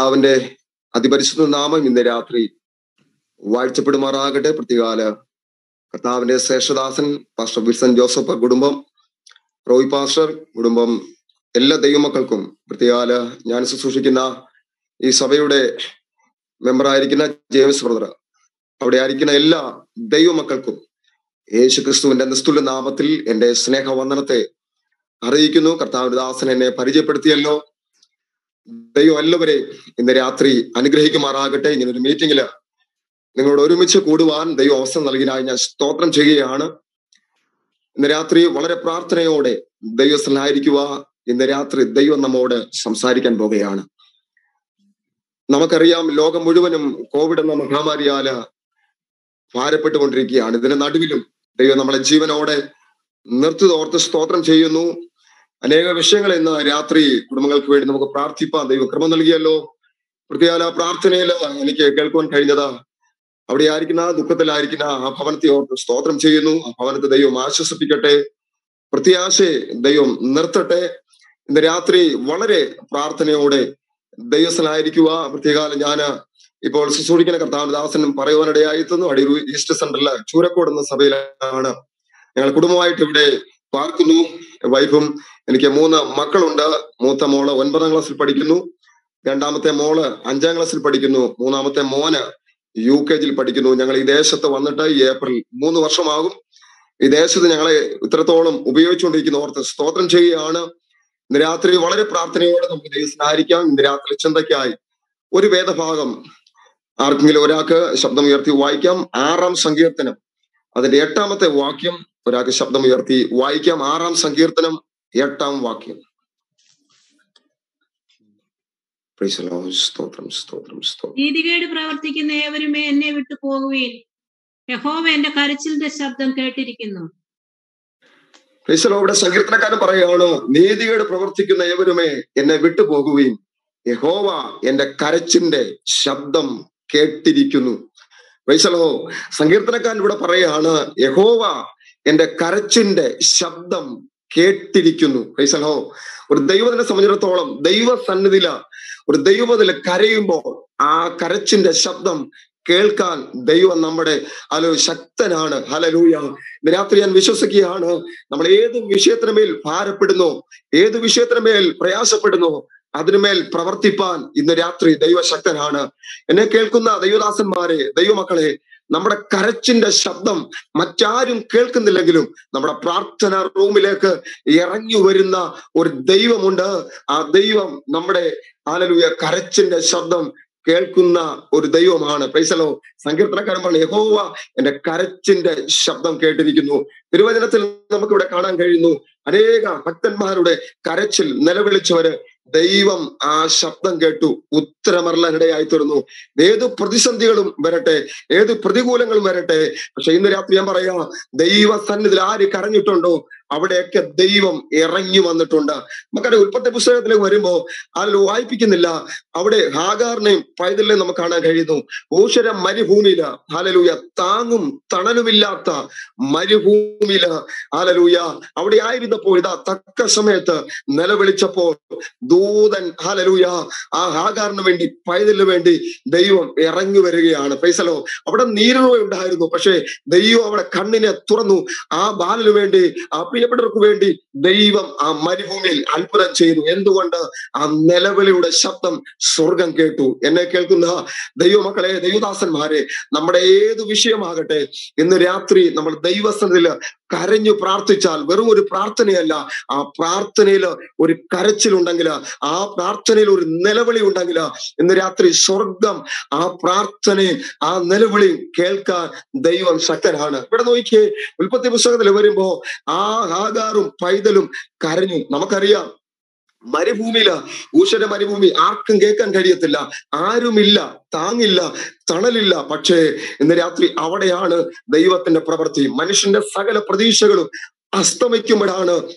അവന്റെ അതിപരിശുദ്ധ നാമം ഇന്ന് രാത്രി വാഴ്ചപ്പെടുമാറാകട്ടെ പ്രതികാല കർത്താവിന്റെ ശേഷദാസൻ പാസ്റ്റർ വിൽസൺ ജോസഫ് കുടുംബം റോയ് പാസ്റ്റർ കുടുംബം എല്ലാ ദൈവമക്കൾക്കും പ്രത്യേകാല ഞാൻ ശുശ്രൂഷിക്കുന്ന ഈ സഭയുടെ മെമ്പറായിരിക്കുന്ന ജെയിംസ് ബ്രദർ അവിടെ ആയിരിക്കുന്ന എല്ലാ ദൈവമക്കൾക്കും യേശു ക്രിസ്തുവിന്റെ നിസ്തുല നാമത്തിൽ എന്റെ സ്നേഹവന്ദനത്തെ അറിയിക്കുന്നു കർത്താവിന്റെ ദാസൻ എന്നെ പരിചയപ്പെടുത്തിയല്ലോ ദൈവം എല്ലാവരെയും ഇന്ന് രാത്രി അനുഗ്രഹിക്കുമാറാകട്ടെ ഇങ്ങനെ ഒരു മീറ്റിംഗില് നിങ്ങളോട് ഒരുമിച്ച് കൂടുവാൻ ദൈവം അവസരം നൽകിയതിനായി ഞാൻ സ്തോത്രം ചെയ്യുകയാണ് ഇന്ന് രാത്രി വളരെ പ്രാർത്ഥനയോടെ ദൈവസ്ഥനായിരിക്കുക ഇന്ന് രാത്രി ദൈവം നമ്മോട് സംസാരിക്കാൻ പോവുകയാണ് നമുക്കറിയാം ലോകം മുഴുവനും കോവിഡ് എന്ന മഹാമാരിയാല് ഭാരപ്പെട്ടുകൊണ്ടിരിക്കുകയാണ് ഇതിന്റെ നടുവിലും ദൈവം നമ്മളെ ജീവനോടെ നിർത്തി ഓർത്ത് സ്തോത്രം ചെയ്യുന്നു അനേക വിഷയങ്ങൾ ഇന്ന് രാത്രി കുടുംബങ്ങൾക്ക് വേണ്ടി നമുക്ക് പ്രാർത്ഥിപ്പാൻ ദൈവം ക്രമം നൽകിയല്ലോ പ്രത്യേക പ്രാർത്ഥനയിൽ എനിക്ക് കേൾക്കുവാൻ കഴിഞ്ഞത് അവിടെ ആയിരിക്കുന്ന ദുഃഖത്തിലായിരിക്കുന്ന ആ ഭവനത്തെ ഓർത്ത് സ്തോത്രം ചെയ്യുന്നു ആ ഭവനത്തെ ദൈവം ആശ്വസിപ്പിക്കട്ടെ പ്രത്യാശയെ ദൈവം നിർത്തട്ടെ ഇന്ന് രാത്രി വളരെ പ്രാർത്ഥനയോടെ ദൈവസ്ഥനായിരിക്കുക പ്രത്യേകാലം ഞാന് ഇപ്പോൾ ശുശ്രൂഷിക്കുന്ന കർത്താവ് ദാസനും പറയുവാനിടയായിത്തുന്നു അടിയൂർ ഈസ്റ്റ് സെന്ററിലെ ചൂരക്കോട് എന്ന സഭയിലാണ് ഞങ്ങൾ കുടുംബമായിട്ട് ഇവിടെ പാർക്കുന്നു വൈഫും എനിക്ക് മൂന്ന് മക്കളുണ്ട് മൂത്ത മോള് ഒൻപതാം ക്ലാസ്സിൽ പഠിക്കുന്നു രണ്ടാമത്തെ മോള് അഞ്ചാം ക്ലാസ്സിൽ പഠിക്കുന്നു മൂന്നാമത്തെ മോന് യു കെ ജിയിൽ പഠിക്കുന്നു ഞങ്ങൾ ഈ ദേശത്ത് വന്നിട്ട് ഈ ഏപ്രിൽ മൂന്ന് വർഷമാകും ഈ ദേശത്ത് ഞങ്ങളെ ഇത്രത്തോളം ഉപയോഗിച്ചുകൊണ്ടിരിക്കുന്ന ഓർത്ത് സ്തോത്രം ചെയ്യുകയാണ് ഇന്ന് രാത്രി വളരെ പ്രാർത്ഥനയോടെ നമുക്ക് ദൈവസ്നാരിക്കാം ഇന്ന് രാത്രി ചിന്തയ്ക്കായി ഒരു വേദഭാഗം ആർക്കെങ്കിലും ഒരാൾക്ക് ശബ്ദം ഉയർത്തി വായിക്കാം ആറാം സങ്കീർത്തനം അതിന്റെ എട്ടാമത്തെ വാക്യം ഒരാൾക്ക് ശബ്ദം ഉയർത്തി വായിക്കാം ആറാം സങ്കീർത്തനം എട്ടാം വാക്യം സ്തോത്രം സ്തോത്രം സ്തോത്രം നീതികേട് പ്രവർത്തിക്കുന്ന ഏവരുമേ എന്നെ വിട്ടു പോകുകയും യഹോവ എന്റെ കരച്ചിലിന്റെ ശബ്ദം കേട്ടിരിക്കുന്നു ക്രൈസ്തലോ ഇവിടെ സങ്കീർത്തനക്കാരൻ പറയുകയാണ് നീതികേട് പ്രവർത്തിക്കുന്ന ഏവരുമേ എന്നെ വിട്ടുപോകുകയും യഹോവ എന്റെ കരച്ചിന്റെ ശബ്ദം കേട്ടിരിക്കുന്നു ക്രൈസ്തലോ സങ്കീർത്തനക്കാരൻ ഇവിടെ പറയുകയാണ് യഹോവ എന്റെ കരച്ചിന്റെ ശബ്ദം കേട്ടിരിക്കുന്നു ക്രൈസ്തലോ ഒരു ദൈവത്തിനെ സംബന്ധിച്ചിടത്തോളം ദൈവ സന്നിധിയില ഒരു ദൈവത്തില് കരയുമ്പോൾ ആ കരച്ചിന്റെ ശബ്ദം കേൾക്കാൻ ദൈവം നമ്മുടെ അലോ ശക്തനാണ് ഹലലൂയ രാത്രി ഞാൻ വിശ്വസിക്കുകയാണ് നമ്മൾ ഏത് വിഷയത്തിന് മേൽ ഭാരപ്പെടുന്നു ഏത് വിഷയത്തിന് മേൽ പ്രയാസപ്പെടുന്നു അതിനുമേൽ പ്രവർത്തിപ്പാൻ ഇന്ന് രാത്രി ദൈവശക്തനാണ് എന്നെ കേൾക്കുന്ന ദൈവദാസന്മാരെ ദൈവമക്കളെ നമ്മുടെ കരച്ചിന്റെ ശബ്ദം മറ്റാരും കേൾക്കുന്നില്ലെങ്കിലും നമ്മുടെ പ്രാർത്ഥന റൂമിലേക്ക് ഇറങ്ങി വരുന്ന ഒരു ദൈവമുണ്ട് ആ ദൈവം നമ്മുടെ ആലലുയ കരച്ചിന്റെ ശബ്ദം കേൾക്കുന്ന ഒരു ദൈവമാണ് പൈസലോ സങ്കീർത്തനക്കാരൻ പറഞ്ഞു യഹോവ എന്റെ കരച്ചിന്റെ ശബ്ദം കേട്ടിരിക്കുന്നു തിരുവചനത്തിൽ നമുക്ക് ഇവിടെ കാണാൻ കഴിയുന്നു അനേക ഭക്തന്മാരുടെ കരച്ചിൽ നിലവിളിച്ചവര് ദൈവം ആ ശബ്ദം കേട്ടു ഉത്തരമറലാനിടയായി തീർന്നു ഏത് പ്രതിസന്ധികളും വരട്ടെ ഏത് പ്രതികൂലങ്ങളും വരട്ടെ പക്ഷെ ഇന്ന് രാത്രി ഞാൻ പറയാ ദൈവ സന്നിധിയിൽ ആര് കരഞ്ഞിട്ടുണ്ടോ അവിടെയൊക്കെ ദൈവം ഇറങ്ങി വന്നിട്ടുണ്ട് നമുക്കറിയാം ഉൽപ്പത്തി പുസ്തകത്തിലേക്ക് വരുമ്പോ അതിൽ വായിപ്പിക്കുന്നില്ല അവിടെ ഹാഗാറിനെയും പൈതലിനെയും നമുക്ക് കാണാൻ കഴിയുന്നു ഊഷര മരുഭൂമിയില ഹാലലൂയ താങ്ങും തണലുമില്ലാത്ത മരുഭൂമിയില ഹാലലൂയ അവിടെ ആയിരുന്നപ്പോൾ ഇതാ തക്ക സമയത്ത് നിലവിളിച്ചപ്പോൾ ദൂതൻ ഹാലലൂയ ആ ഹാഗാറിന് വേണ്ടി പൈതലിന് വേണ്ടി ദൈവം ഇറങ്ങി വരികയാണ് പൈസലോ അവിടെ നീരുറവ ഉണ്ടായിരുന്നു പക്ഷേ ദൈവം അവിടെ കണ്ണിനെ തുറന്നു ആ ബാലന് വേണ്ടി ആ പ്രിയപ്പെട്ടവർക്ക് വേണ്ടി ദൈവം ആ മരുഭൂമിയിൽ അത്ഭുതം ചെയ്തു എന്തുകൊണ്ട് ആ നിലവിളിയുടെ ശബ്ദം സ്വർഗം കേട്ടു എന്നെ കേൾക്കുന്ന ദൈവമക്കളെ ദൈവദാസന്മാരെ നമ്മുടെ ഏത് വിഷയമാകട്ടെ ഇന്ന് രാത്രി നമ്മൾ ദൈവസ്ഥനിൽ കരഞ്ഞു പ്രാർത്ഥിച്ചാൽ വെറും ഒരു പ്രാർത്ഥനയല്ല ആ പ്രാർത്ഥനയിൽ ഒരു കരച്ചിലുണ്ടെങ്കിൽ ആ പ്രാർത്ഥനയിൽ ഒരു നിലവിളി ഉണ്ടെങ്കിൽ ഇന്ന് രാത്രി സ്വർഗം ആ പ്രാർത്ഥനയും ആ നിലവിളിയും കേൾക്കാൻ ദൈവം ശക്തനാണ് ഇവിടെ നോക്കിയേ ഉൽപ്പത്തി പുസ്തകത്തിൽ വരുമ്പോ ആ ഹാഗാറും പൈതലും കരഞ്ഞു നമുക്കറിയാം മരുഭൂമിയില ഊശ്വര മരുഭൂമി ആർക്കും കേൾക്കാൻ കഴിയത്തില്ല ആരുമില്ല താങ്ങില്ല തണലില്ല പക്ഷേ ഇന്ന് രാത്രി അവിടെയാണ് ദൈവത്തിന്റെ പ്രവൃത്തി മനുഷ്യന്റെ സകല പ്രതീക്ഷകളും അസ്തമിക്കുമ്പോഴാണ്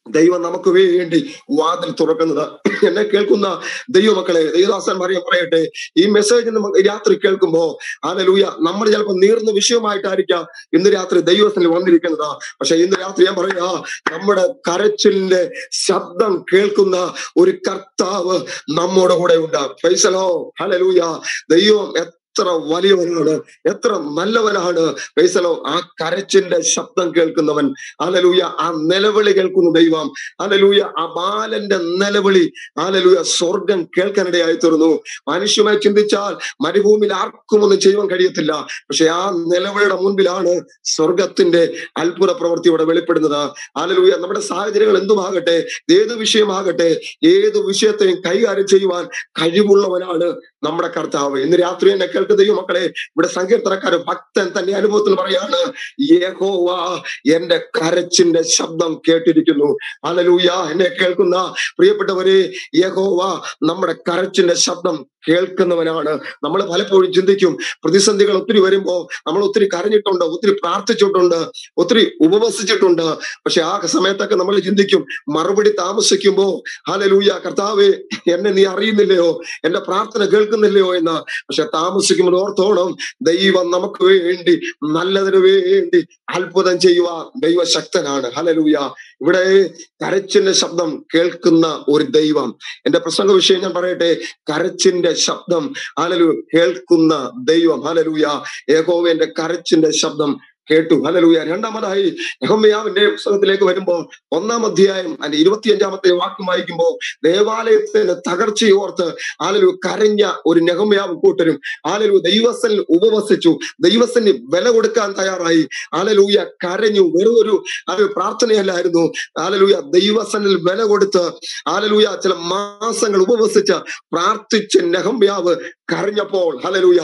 ദൈവം നമുക്ക് വേണ്ടി വാതിൽ തുറക്കുന്നത് എന്നെ കേൾക്കുന്ന ദൈവമക്കളെ ദൈവദാസൻ പറയാൻ പറയട്ടെ ഈ മെസ്സേജ് നമുക്ക് രാത്രി കേൾക്കുമ്പോ ആലലൂയ നമ്മൾ ചിലപ്പോൾ നീർന്ന വിഷയമായിട്ടായിരിക്കാം ഇന്ന് രാത്രി ദൈവത്തിൽ വന്നിരിക്കുന്നത് പക്ഷെ ഇന്ന് രാത്രി ഞാൻ പറയാ നമ്മുടെ കരച്ചിലിന്റെ ശബ്ദം കേൾക്കുന്ന ഒരു കർത്താവ് നമ്മുടെ കൂടെ ഉണ്ട് ഫൈസലോ ഹലലൂയ ദൈവം എത്ര വലിയവനാണ് എത്ര നല്ലവനാണ് ഫൈസലോ ആ കരച്ചിന്റെ ശബ്ദം കേൾക്കുന്നവൻ അലലൂയ ആ നിലവിളി കേൾക്കുന്ന ദൈവം അലലൂയ ആ ബാലന്റെ നിലവിളി അലലൂയ സ്വർഗം കേൾക്കാനിടയായി തീർന്നു മനുഷ്യമായി ചിന്തിച്ചാൽ മരുഭൂമിയിൽ ആർക്കും ഒന്നും ചെയ്യുവാൻ കഴിയത്തില്ല പക്ഷെ ആ നിലവിളിയുടെ മുൻപിലാണ് സ്വർഗത്തിന്റെ അത്ഭുത പ്രവൃത്തി ഇവിടെ വെളിപ്പെടുന്നത് അലലൂയ നമ്മുടെ സാഹചര്യങ്ങൾ എന്തുമാകട്ടെ ഏത് വിഷയമാകട്ടെ ഏത് വിഷയത്തെയും കൈകാര്യം ചെയ്യുവാൻ കഴിവുള്ളവനാണ് നമ്മുടെ കർത്താവ് ഇന്ന് രാത്രി എന്നെ കേൾക്കുന്ന ദൈവം മക്കളെ ഇവിടെ സങ്കീർത്തനക്കാരൻ ഭക്തൻ തന്റെ അനുഭവത്തിൽ പറയാണ് യഹോവ എന്റെ കരച്ചിന്റെ ശബ്ദം കേട്ടിരിക്കുന്നു അലലൂയ എന്നെ കേൾക്കുന്ന പ്രിയപ്പെട്ടവരെ യഹോവ നമ്മുടെ കരച്ചിന്റെ ശബ്ദം കേൾക്കുന്നവനാണ് നമ്മൾ പലപ്പോഴും ചിന്തിക്കും പ്രതിസന്ധികൾ ഒത്തിരി വരുമ്പോ നമ്മൾ ഒത്തിരി കരഞ്ഞിട്ടുണ്ട് ഒത്തിരി പ്രാർത്ഥിച്ചിട്ടുണ്ട് ഒത്തിരി ഉപവസിച്ചിട്ടുണ്ട് പക്ഷെ ആ സമയത്തൊക്കെ നമ്മൾ ചിന്തിക്കും മറുപടി താമസിക്കുമ്പോ ഹാലലൂയ കർത്താവെ എന്നെ നീ അറിയുന്നില്ലയോ എന്റെ പ്രാർത്ഥന കേൾക്കുന്നില്ലയോ എന്ന് പക്ഷെ താമസിക്കുമ്പോൾ ഓർത്തോണം ദൈവം നമുക്ക് വേണ്ടി നല്ലതിനു വേണ്ടി അത്ഭുതം ചെയ്യുക ദൈവശക്തനാണ് ഹലലൂയ ഇവിടെ കരച്ചിന്റെ ശബ്ദം കേൾക്കുന്ന ഒരു ദൈവം എന്റെ പ്രസംഗ വിഷയം ഞാൻ പറയട്ടെ കരച്ചിന്റെ ശബ്ദം ഹലലു കേൾക്കുന്ന ദൈവം ഹലലൂയ ഏകോവന്റെ കരച്ചിന്റെ ശബ്ദം കേട്ടു ഹലലൂയ രണ്ടാമതായി യഹോമയാവിന്റെ പുസ്തകത്തിലേക്ക് വരുമ്പോൾ ഒന്നാം അധ്യായം അതിന്റെ ഇരുപത്തിയഞ്ചാമത്തെ വാക്യം വായിക്കുമ്പോൾ ദേവാലയത്തിന് തകർച്ചയോർത്ത് ആലലു കരഞ്ഞ ഒരു നെഹമയാവ് കൂട്ടരും ആലലു ദൈവസനിൽ ഉപവസിച്ചു ദൈവസന് വില കൊടുക്കാൻ തയ്യാറായി ആലലൂയ കരഞ്ഞു വെറും ഒരു അത് പ്രാർത്ഥനയല്ലായിരുന്നു ആലലൂയ ദൈവസനിൽ വില കൊടുത്ത് ആലലൂയ ചില മാസങ്ങൾ ഉപവസിച്ച് പ്രാർത്ഥിച്ച് നെഹമ്യാവ് കരഞ്ഞപ്പോൾ ഹലലൂയ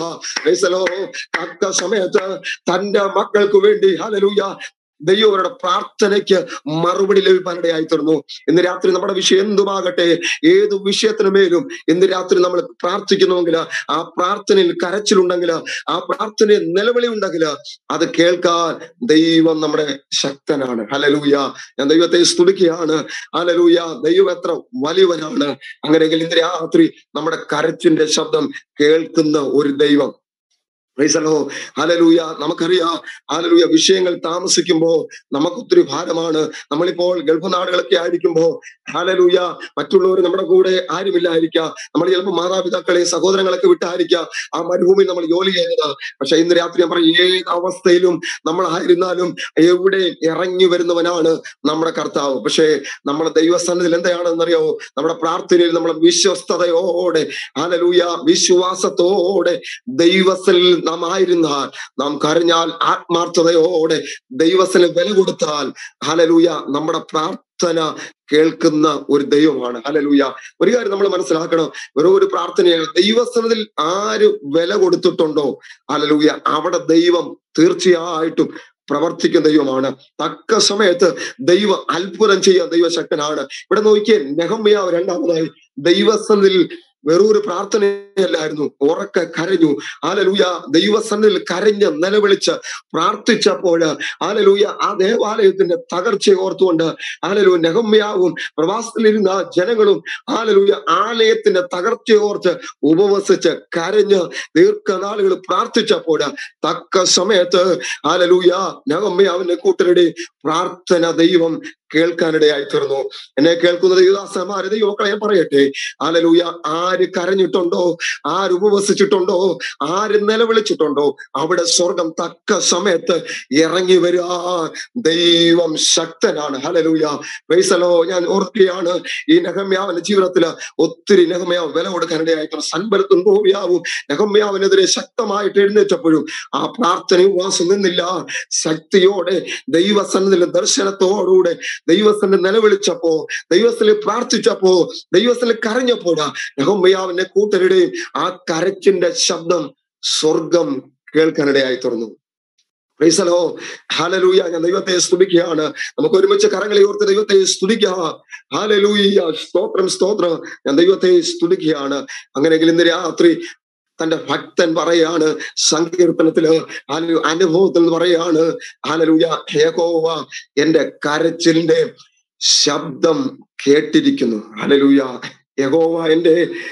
തക്ക സമയത്ത് തന്റെ മക്കൾക്ക് വേണ്ടി ഹലലൂയ ദൈവം അവരുടെ പ്രാർത്ഥനയ്ക്ക് മറുപടി ലഭിക്കാനിടയായി തീർന്നു ഇന്ന് രാത്രി നമ്മുടെ വിഷയം എന്തുമാകട്ടെ ഏത് വിഷയത്തിന് മേലും ഇന്ന് രാത്രി നമ്മൾ പ്രാർത്ഥിക്കുന്നുവെങ്കിൽ ആ പ്രാർത്ഥനയിൽ കരച്ചിലുണ്ടെങ്കിൽ ആ പ്രാർത്ഥനയിൽ നിലവിളി ഉണ്ടെങ്കിൽ അത് കേൾക്കാൻ ദൈവം നമ്മുടെ ശക്തനാണ് ഹലലൂയ ഞാൻ ദൈവത്തെ സ്തുതിക്കുകയാണ് ഹലലൂയ ദൈവം എത്ര വലിയവനാണ് അങ്ങനെയെങ്കിൽ ഇന്ന് രാത്രി നമ്മുടെ കരച്ചിന്റെ ശബ്ദം കേൾക്കുന്ന ഒരു ദൈവം പ്രൈസലോ ഹലലൂയ നമുക്കറിയാം ഹലലൂയ വിഷയങ്ങൾ താമസിക്കുമ്പോ നമുക്കൊത്തിരി ഭാരമാണ് നമ്മളിപ്പോൾ ഗൾഫ് നാടുകളൊക്കെ ആയിരിക്കുമ്പോ ഹലലൂയ മറ്റുള്ളവർ നമ്മുടെ കൂടെ ആരുമില്ലായിരിക്കാം നമ്മൾ ചിലപ്പോൾ മാതാപിതാക്കളെ സഹോദരങ്ങളൊക്കെ വിട്ടായിരിക്കാം ആ മരുഭൂമിയിൽ നമ്മൾ ജോലി ചെയ്യുന്നത് പക്ഷെ ഇന്ന് രാത്രി ഞാൻ പറയും ഏത് അവസ്ഥയിലും നമ്മൾ ആയിരുന്നാലും എവിടെ ഇറങ്ങി വരുന്നവനാണ് നമ്മുടെ കർത്താവ് പക്ഷേ നമ്മുടെ ദൈവസ്ഥാനത്തിൽ എന്താണെന്നറിയോ നമ്മുടെ പ്രാർത്ഥനയിൽ നമ്മുടെ വിശ്വസ്തയോടെ ഹലലൂയ വിശ്വാസത്തോടെ ദൈവത്തിൽ നാം ആയിരുന്നാൽ നാം കരഞ്ഞാൽ ആത്മാർത്ഥതയോടെ ദൈവത്തിന് വില കൊടുത്താൽ ഹലലൂയ നമ്മുടെ പ്രാർത്ഥന കേൾക്കുന്ന ഒരു ദൈവമാണ് ഹലലൂയ ഒരു കാര്യം നമ്മൾ മനസ്സിലാക്കണം വെറും ഒരു പ്രാർത്ഥനയാണ് ദൈവസ്ഥനത്തിൽ ആര് വില കൊടുത്തിട്ടുണ്ടോ ഹലലൂയ അവിടെ ദൈവം തീർച്ചയായിട്ടും പ്രവർത്തിക്കുന്ന ദൈവമാണ് തക്ക സമയത്ത് ദൈവം അത്ഭുതം ചെയ്യാൻ ദൈവശക്തനാണ് ഇവിടെ നോക്കിയേ നെഹമ്മയ രണ്ടാമതായി ദൈവസ്ഥനിൽ വെറൊരു പ്രാർത്ഥനയല്ലായിരുന്നു ഉറക്കെ കരഞ്ഞു ആലലൂയ ദൈവസന്നിൽ കരഞ്ഞ് നിലവിളിച്ച് പ്രാർത്ഥിച്ചപ്പോൾ ആലലൂയ ആ ദേവാലയത്തിന്റെ തകർച്ച ഓർത്തുകൊണ്ട് ആലലൂ നെഹമ്യാവും പ്രവാസത്തിലിരുന്ന ജനങ്ങളും ആലലൂയ ആലയത്തിന്റെ തകർച്ച ഓർത്ത് ഉപവസിച്ച് കരഞ്ഞ് ദീർഘനാളുകൾ പ്രാർത്ഥിച്ചപ്പോൾ തക്ക സമയത്ത് ആലലൂയ നെഹമ്യാവിന്റെ കൂട്ടരുടെ പ്രാർത്ഥന ദൈവം കേൾക്കാനിടയായി തീർന്നു എന്നെ കേൾക്കുന്ന ദൈവദാസന്മാരെ ദൈവമക്കളെ ഞാൻ പറയട്ടെ ആലലൂയ ആര് കരഞ്ഞിട്ടുണ്ടോ ആര് ഉപവസിച്ചിട്ടുണ്ടോ ആര് നിലവിളിച്ചിട്ടുണ്ടോ അവിടെ സ്വർഗം തക്ക സമയത്ത് ഇറങ്ങി വരിക ദൈവം ശക്തനാണ് ഹലലൂയ വൈസലോ ഞാൻ ഓർക്കുകയാണ് ഈ നെഹമ്യാവിന്റെ ജീവിതത്തില് ഒത്തിരി നെഹമ്യാവ് വില കൊടുക്കാനിടയായിട്ടുള്ള സൻബലത്തും ഭൂമിയാവും നെഹമ്യാവിനെതിരെ ശക്തമായിട്ട് എഴുന്നേറ്റപ്പോഴും ആ പ്രാർത്ഥന ഉപവാസം നിന്നില്ല ശക്തിയോടെ ദൈവസന്നിധിയിലെ ദർശനത്തോടുകൂടെ ദൈവസ്ഥനെ നിലവിളിച്ചപ്പോ ദൈവസ്ഥനെ പ്രാർത്ഥിച്ചപ്പോ ദൈവസ്ഥനെ കരഞ്ഞപ്പോഴാ യഹോമയാവിന്റെ കൂട്ടരുടെയും ആ കരച്ചിന്റെ ശബ്ദം സ്വർഗം കേൾക്കാനിടയായി തുറന്നു പ്രൈസലോ ഹാലലൂയ ഞാൻ ദൈവത്തെ സ്തുതിക്കുകയാണ് നമുക്ക് ഒരുമിച്ച് കരങ്ങളെ ഓർത്ത് ദൈവത്തെ സ്തുതിക്കുക ഹാലലൂയ സ്തോത്രം സ്തോത്രം ഞാൻ ദൈവത്തെ സ്തുതിക്കുകയാണ് അങ്ങനെയെങ്കിൽ ഇന്ന് രാത്രി തന്റെ ഭക്തൻ പറയാണ് സങ്കീർത്തനത്തില് അനുഭവത്തിൽ പറയാണ് ഹാലലൂയ ഹേകോവ എന്റെ കരച്ചിലിന്റെ ശബ്ദം കേട്ടിരിക്കുന്നു ഹലലൂയ യഹോവ എന്റെ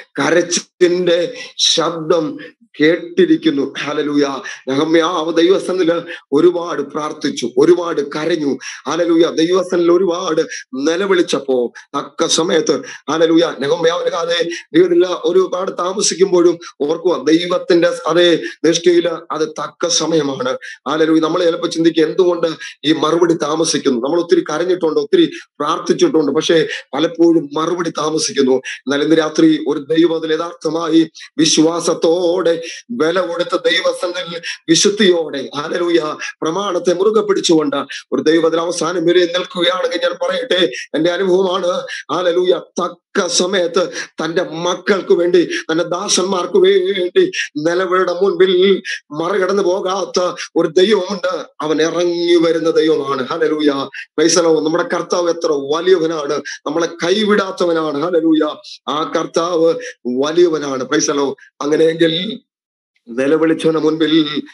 കരച്ചിന്റെ ശബ്ദം കേട്ടിരിക്കുന്നു ഹലലൂയ നെഹമ്യാവ് ദൈവസ്ഥനില് ഒരുപാട് പ്രാർത്ഥിച്ചു ഒരുപാട് കരഞ്ഞു ഹലലൂയ ദൈവസ്ഥനിൽ ഒരുപാട് നിലവിളിച്ചപ്പോ തക്ക സമയത്ത് ഹലലൂയ നെഹമ്യാവിന് കാതെ ദൈവത്തില്ല ഒരുപാട് താമസിക്കുമ്പോഴും ഓർക്കുക ദൈവത്തിന്റെ അതേ ദൃഷ്ടിയിൽ അത് തക്ക സമയമാണ് ഹലലൂയ നമ്മൾ ചിലപ്പോൾ ചിന്തിക്കുക എന്തുകൊണ്ട് ഈ മറുപടി താമസിക്കുന്നു നമ്മൾ ഒത്തിരി കരഞ്ഞിട്ടുണ്ട് ഒത്തിരി പ്രാർത്ഥിച്ചിട്ടുണ്ട് പക്ഷേ പലപ്പോഴും മറുപടി താമസിക്കുന്നു എന്നാൽ ഇന്ന് രാത്രി ഒരു ദൈവത്തിൽ യഥാർത്ഥമായി വിശ്വാസത്തോടെ വില കൊടുത്ത ദൈവസന്നിൽ വിശുദ്ധിയോടെ ആലലൂയ പ്രമാണത്തെ മുറുകെ പിടിച്ചുകൊണ്ട് ഒരു ദൈവത്തിൽ അവസാനം വരെ നിൽക്കുകയാണെങ്കിൽ ഞാൻ പറയട്ടെ എന്റെ അനുഭവമാണ് ആലലൂയ തക്ക സമയത്ത് തന്റെ മക്കൾക്ക് വേണ്ടി തന്റെ ദാസന്മാർക്ക് വേണ്ടി നിലവിളുടെ മുൻപിൽ മറികടന്നു പോകാത്ത ഒരു ദൈവമുണ്ട് അവൻ ഇറങ്ങി വരുന്ന ദൈവമാണ് ഹലലൂയ പൈസലോ നമ്മുടെ കർത്താവ് എത്ര വലിയവനാണ് നമ്മളെ കൈവിടാത്തവനാണ് ഹലലൂയ ആ കർത്താവ് വലിയവനാണ് പൈസലോ അങ്ങനെയെങ്കിൽ നിലവിളിച്ചവന് മുൻപിൽ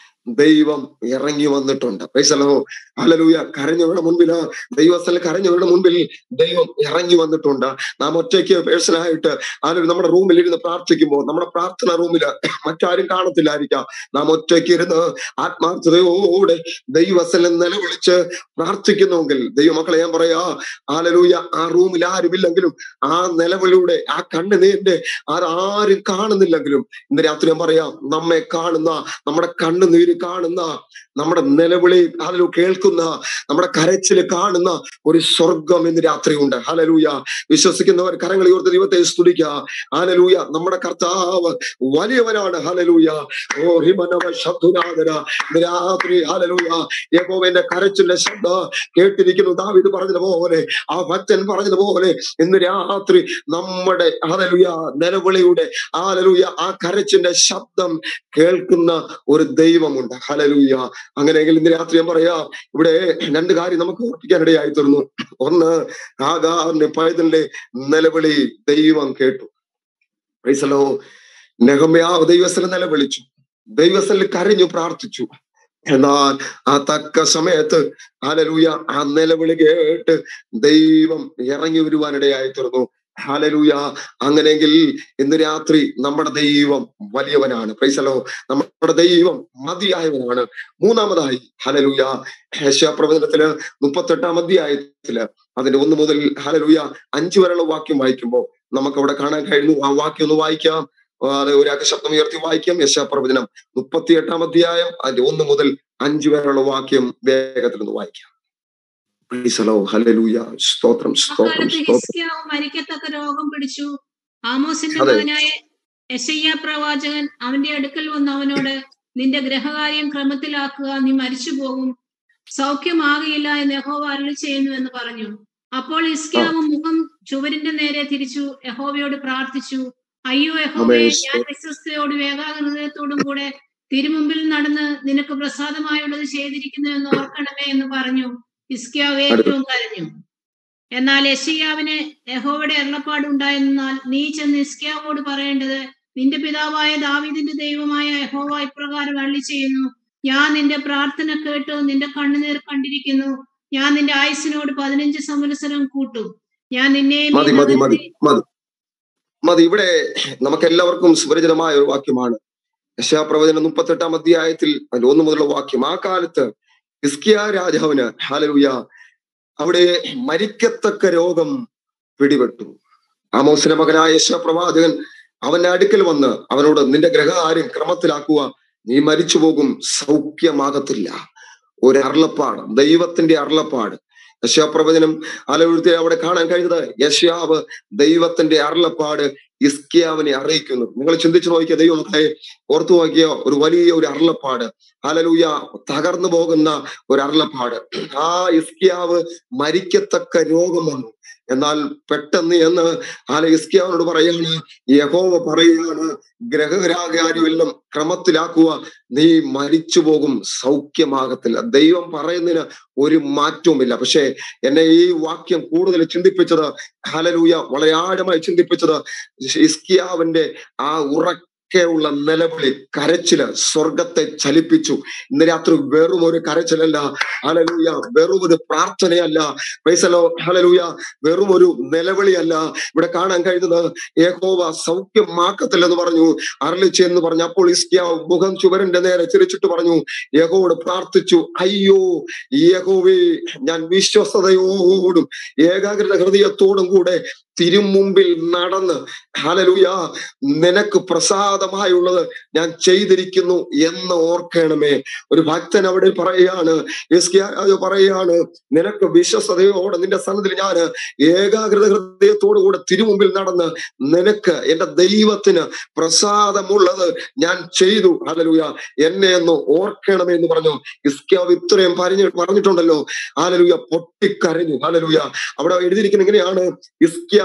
ദൈവം ഇറങ്ങി വന്നിട്ടുണ്ട് പൈസലോ ഹലലൂയ കരഞ്ഞവരുടെ മുൻപില് ദൈവസ്ഥല കരഞ്ഞവരുടെ മുൻപിൽ ദൈവം ഇറങ്ങി വന്നിട്ടുണ്ട് നാം ഒറ്റയ്ക്ക് പേഴ്സണലായിട്ട് ആരും നമ്മുടെ റൂമിൽ ഇരുന്ന് പ്രാർത്ഥിക്കുമ്പോൾ നമ്മുടെ പ്രാർത്ഥന റൂമില് മറ്റാരും കാണത്തില്ലായിരിക്കാം നാം ഒറ്റയ്ക്ക് ഇരുന്ന് ആത്മാർത്ഥതയോടെ ദൈവസ്ഥലം നിലവിളിച്ച് പ്രാർത്ഥിക്കുന്നുവെങ്കിൽ ദൈവമക്കളെ ഞാൻ പറയാ ആലലൂയ ആ റൂമിൽ ആരുമില്ലെങ്കിലും ആ നിലവിലൂടെ ആ കണ്ണുനീരിന്റെ ആരും കാണുന്നില്ലെങ്കിലും ഇന്ന് രാത്രി ഞാൻ പറയാം നമ്മെ കാണുന്ന നമ്മുടെ കണ്ണുനീര് കാണുന്ന നമ്മുടെ നിലവിളി അതിലൂ കേൾക്കുന്ന നമ്മുടെ കരച്ചില് കാണുന്ന ഒരു സ്വർഗം ഇന്ന് രാത്രിയുണ്ട് ഹലലൂയ വിശ്വസിക്കുന്നവർ കരങ്ങൾ ഓർത്ത് ദൈവത്തെ സ്തുതിക്കുക ഹലലൂയ നമ്മുടെ കർത്താവ് വലിയവനാണ് ഹലലൂയ ഓ ഹിമനവ ശബ്ദുനാഥന ഇന്ന് രാത്രി ഹലലൂയ യഹോവന്റെ കരച്ചിന്റെ ശബ്ദം കേട്ടിരിക്കുന്നു ദാവിദ് പറഞ്ഞതുപോലെ ആ ഭക്തൻ പറഞ്ഞതുപോലെ ഇന്ന് രാത്രി നമ്മുടെ ഹലലൂയ നിലവിളിയുടെ ഹലലൂയ ആ കരച്ചിന്റെ ശബ്ദം കേൾക്കുന്ന ഒരു ദൈവമുണ്ട് ഹലലൂയ അങ്ങനെയെങ്കിൽ ഇന്ന് രാത്രി ഞാൻ പറയാം ഇവിടെ രണ്ട് കാര്യം നമുക്ക് ഓർപ്പിക്കാനിടയായി തീർന്നു ഒന്ന് ആകാറിന്റെ പൈതലിന്റെ നിലവിളി ദൈവം കേട്ടു പ്രൈസലോ നെഹമ്യാ ദൈവസ്ഥലം നിലവിളിച്ചു ദൈവസ്ഥലിൽ കരഞ്ഞു പ്രാർത്ഥിച്ചു എന്നാൽ ആ തക്ക സമയത്ത് ഹലലൂയ ആ നിലവിളി കേട്ട് ദൈവം ഇറങ്ങി വരുവാനിടയായി തീർന്നു ഹാലലൂയ അങ്ങനെയെങ്കിൽ ഇന്ന് രാത്രി നമ്മുടെ ദൈവം വലിയവനാണ് പ്രൈസലോ നമ്മുടെ ദൈവം മതിയായവനാണ് മൂന്നാമതായി ഹലലൂയ പ്രവചനത്തില് മുപ്പത്തെട്ടാം അധ്യായത്തില് അതിന്റെ ഒന്ന് മുതൽ ഹലലൂയ അഞ്ചു വരെയുള്ള വാക്യം വായിക്കുമ്പോൾ നമുക്ക് അവിടെ കാണാൻ കഴിഞ്ഞു ആ വാക്യം ഒന്ന് വായിക്കാം അത് ഒരാൾക്ക് ശബ്ദം ഉയർത്തി വായിക്കാം യശാപ്രവചനം മുപ്പത്തിയെട്ടാം അധ്യായം അതിന്റെ ഒന്ന് മുതൽ അഞ്ചു വരെയുള്ള വാക്യം വേഗത്തിൽ ഒന്ന് വായിക്കാം ഹലലൂയ സ്തോത്രം സ്തോത്രം സ്തോത്രം മരിക്കത്തക്ക രോഗം പിടിച്ചു ആമോസിന്റെ മകനായ യശയ്യ പ്രവാചകൻ അവന്റെ അടുക്കൽ വന്ന് അവനോട് നിന്റെ ഗ്രഹകാര്യം ക്രമത്തിലാക്കുക നീ മരിച്ചു പോകും സൗഖ്യമാകയില്ല എന്ന് യഹോവ അരുളി ചെയ്യുന്നു എന്ന് പറഞ്ഞു അപ്പോൾ ഇസ്കിയാവ് മുഖം ചുവരിന്റെ നേരെ തിരിച്ചു യഹോവയോട് പ്രാർത്ഥിച്ചു അയ്യോ യഹോവേ ഞാൻ വിശ്വസ്തയോടും ഏകാഗ്രതയോടും കൂടെ തിരുമുമ്പിൽ നടന്ന് നിനക്ക് പ്രസാദമായുള്ളത് ചെയ്തിരിക്കുന്നു എന്ന് ഓർക്കണമേ എന്ന് പറഞ്ഞു ഇസ്കിയാവ് ഏറ്റവും കരഞ്ഞു എന്നാൽ യശയ്യാവിന് യഹോവയുടെ എറളപ്പാട് ഉണ്ടായെന്നാൽ നീ ചെന്ന് ഇസ്കിയാവോട് പറയേണ്ടത് നിന്റെ പിതാവായ ദാവിദിന്റെ ദൈവമായ യഹോവ ഇപ്രകാരം അള്ളി ചെയ്യുന്നു ഞാൻ നിന്റെ പ്രാർത്ഥന കേട്ടു നിന്റെ കണ്ണുനീർ കണ്ടിരിക്കുന്നു ഞാൻ നിന്റെ ആയുസിനോട് പതിനഞ്ച് സംവത്സരം കൂട്ടും ഞാൻ നിന്നെയും മതി മതി മതി മതി മതി ഇവിടെ നമുക്ക് എല്ലാവർക്കും സുപരിചിതമായ ഒരു വാക്യമാണ് യശാപ്രവചനം മുപ്പത്തെട്ടാം അധ്യായത്തിൽ അതിൽ ഒന്ന് മുതലുള്ള വാക്യം ആ കാലത്ത് ഇസ്കിയ രാജാവിന് ഹാലലൂയ അവിടെ മരിക്കത്തക്ക രോഗം പിടിപെട്ടു ആമോസിന്റെ മകനായ യശപ്രവാചകൻ അവന്റെ അടുക്കൽ വന്ന് അവനോട് നിന്റെ ഗ്രഹകാര്യം ക്രമത്തിലാക്കുക നീ മരിച്ചു പോകും സൗഖ്യമാകത്തില്ല ഒരു അരുളപ്പാട് ദൈവത്തിന്റെ അരുളപ്പാട് യശാപ്രവചനം അലവിടുത്തെ അവിടെ കാണാൻ കഴിഞ്ഞത് യശാവ് ദൈവത്തിന്റെ അരുളപ്പാട് ഇസ്കിയാവിനെ അറിയിക്കുന്നു നിങ്ങൾ ചിന്തിച്ചു നോക്കിയ ദൈവമക്കളെ ഓർത്തു നോക്കിയ ഒരു വലിയ ഒരു അരുളപ്പാട് അലലൂയ തകർന്നു പോകുന്ന ഒരു അരുളപ്പാട് ആ ഇസ്കിയാവ് മരിക്കത്തക്ക രോഗം വന്നു എന്നാൽ പെട്ടെന്ന് എന്ന് ആല ഇസ്കിയാവിനോട് പറയാണ് യഹോവ പറയുകയാണ് ഗ്രഹരാകാര്യമെല്ലാം ക്രമത്തിലാക്കുക നീ മരിച്ചു പോകും സൗഖ്യമാകത്തില്ല ദൈവം പറയുന്നതിന് ഒരു മാറ്റവുമില്ല പക്ഷേ എന്നെ ഈ വാക്യം കൂടുതൽ ചിന്തിപ്പിച്ചത് ഹലലൂയ വളരെ ആഴമായി ചിന്തിപ്പിച്ചത് ഇസ്കിയാവിന്റെ ആ ഉറ ഉറക്കെയുള്ള നിലവിളി കരച്ചില് സ്വർഗത്തെ ചലിപ്പിച്ചു ഇന്ന് രാത്രി വെറും ഒരു കരച്ചിലല്ല ഹലലൂയ വെറും ഒരു പ്രാർത്ഥനയല്ല പൈസലോ ഹലലൂയ വെറും ഒരു നിലവിളിയല്ല ഇവിടെ കാണാൻ കഴിയുന്നത് ഏകോവ സൗഖ്യമാക്കത്തില്ലെന്ന് പറഞ്ഞു അരളിച്ചെന്ന് പറഞ്ഞു അപ്പോൾ ഇസ്കിയാവ് മുഖം ചുവരന്റെ നേരെ ചിരിച്ചിട്ട് പറഞ്ഞു യഹോവോട് പ്രാർത്ഥിച്ചു അയ്യോ യഹോവേ ഞാൻ വിശ്വസ്തയോടും ഏകാഗ്രത ഹൃദയത്തോടും കൂടെ തിരുമുമ്പിൽ നടന്ന് ഹലലുയ നിനക്ക് പ്രസാദമായുള്ളത് ഞാൻ ചെയ്തിരിക്കുന്നു എന്ന് ഓർക്കണമേ ഒരു ഭക്തൻ അവിടെ പറയുകയാണ് ഇസ്കിയാ അത് പറയുകയാണ് നിനക്ക് വിശ്വസ്തയോടെ നിന്റെ സന്നദ്ധയിൽ ഞാൻ ഏകാഗ്രത ഹൃദയത്തോടു കൂടെ തിരുമുമ്പിൽ നടന്ന് നിനക്ക് എന്റെ ദൈവത്തിന് പ്രസാദമുള്ളത് ഞാൻ ചെയ്തു ഹലലുയ എന്നെ ഒന്ന് ഓർക്കണമേ എന്ന് പറഞ്ഞു ഇസ്കിയാവ് ഇത്രയും പറഞ്ഞു പറഞ്ഞിട്ടുണ്ടല്ലോ ഹാലലുയ പൊട്ടിക്കരഞ്ഞു ഹാലലുയ അവിടെ എഴുതിയിരിക്കുന്ന ഇങ്ങനെയാണ് ഇസ്കിയാവ്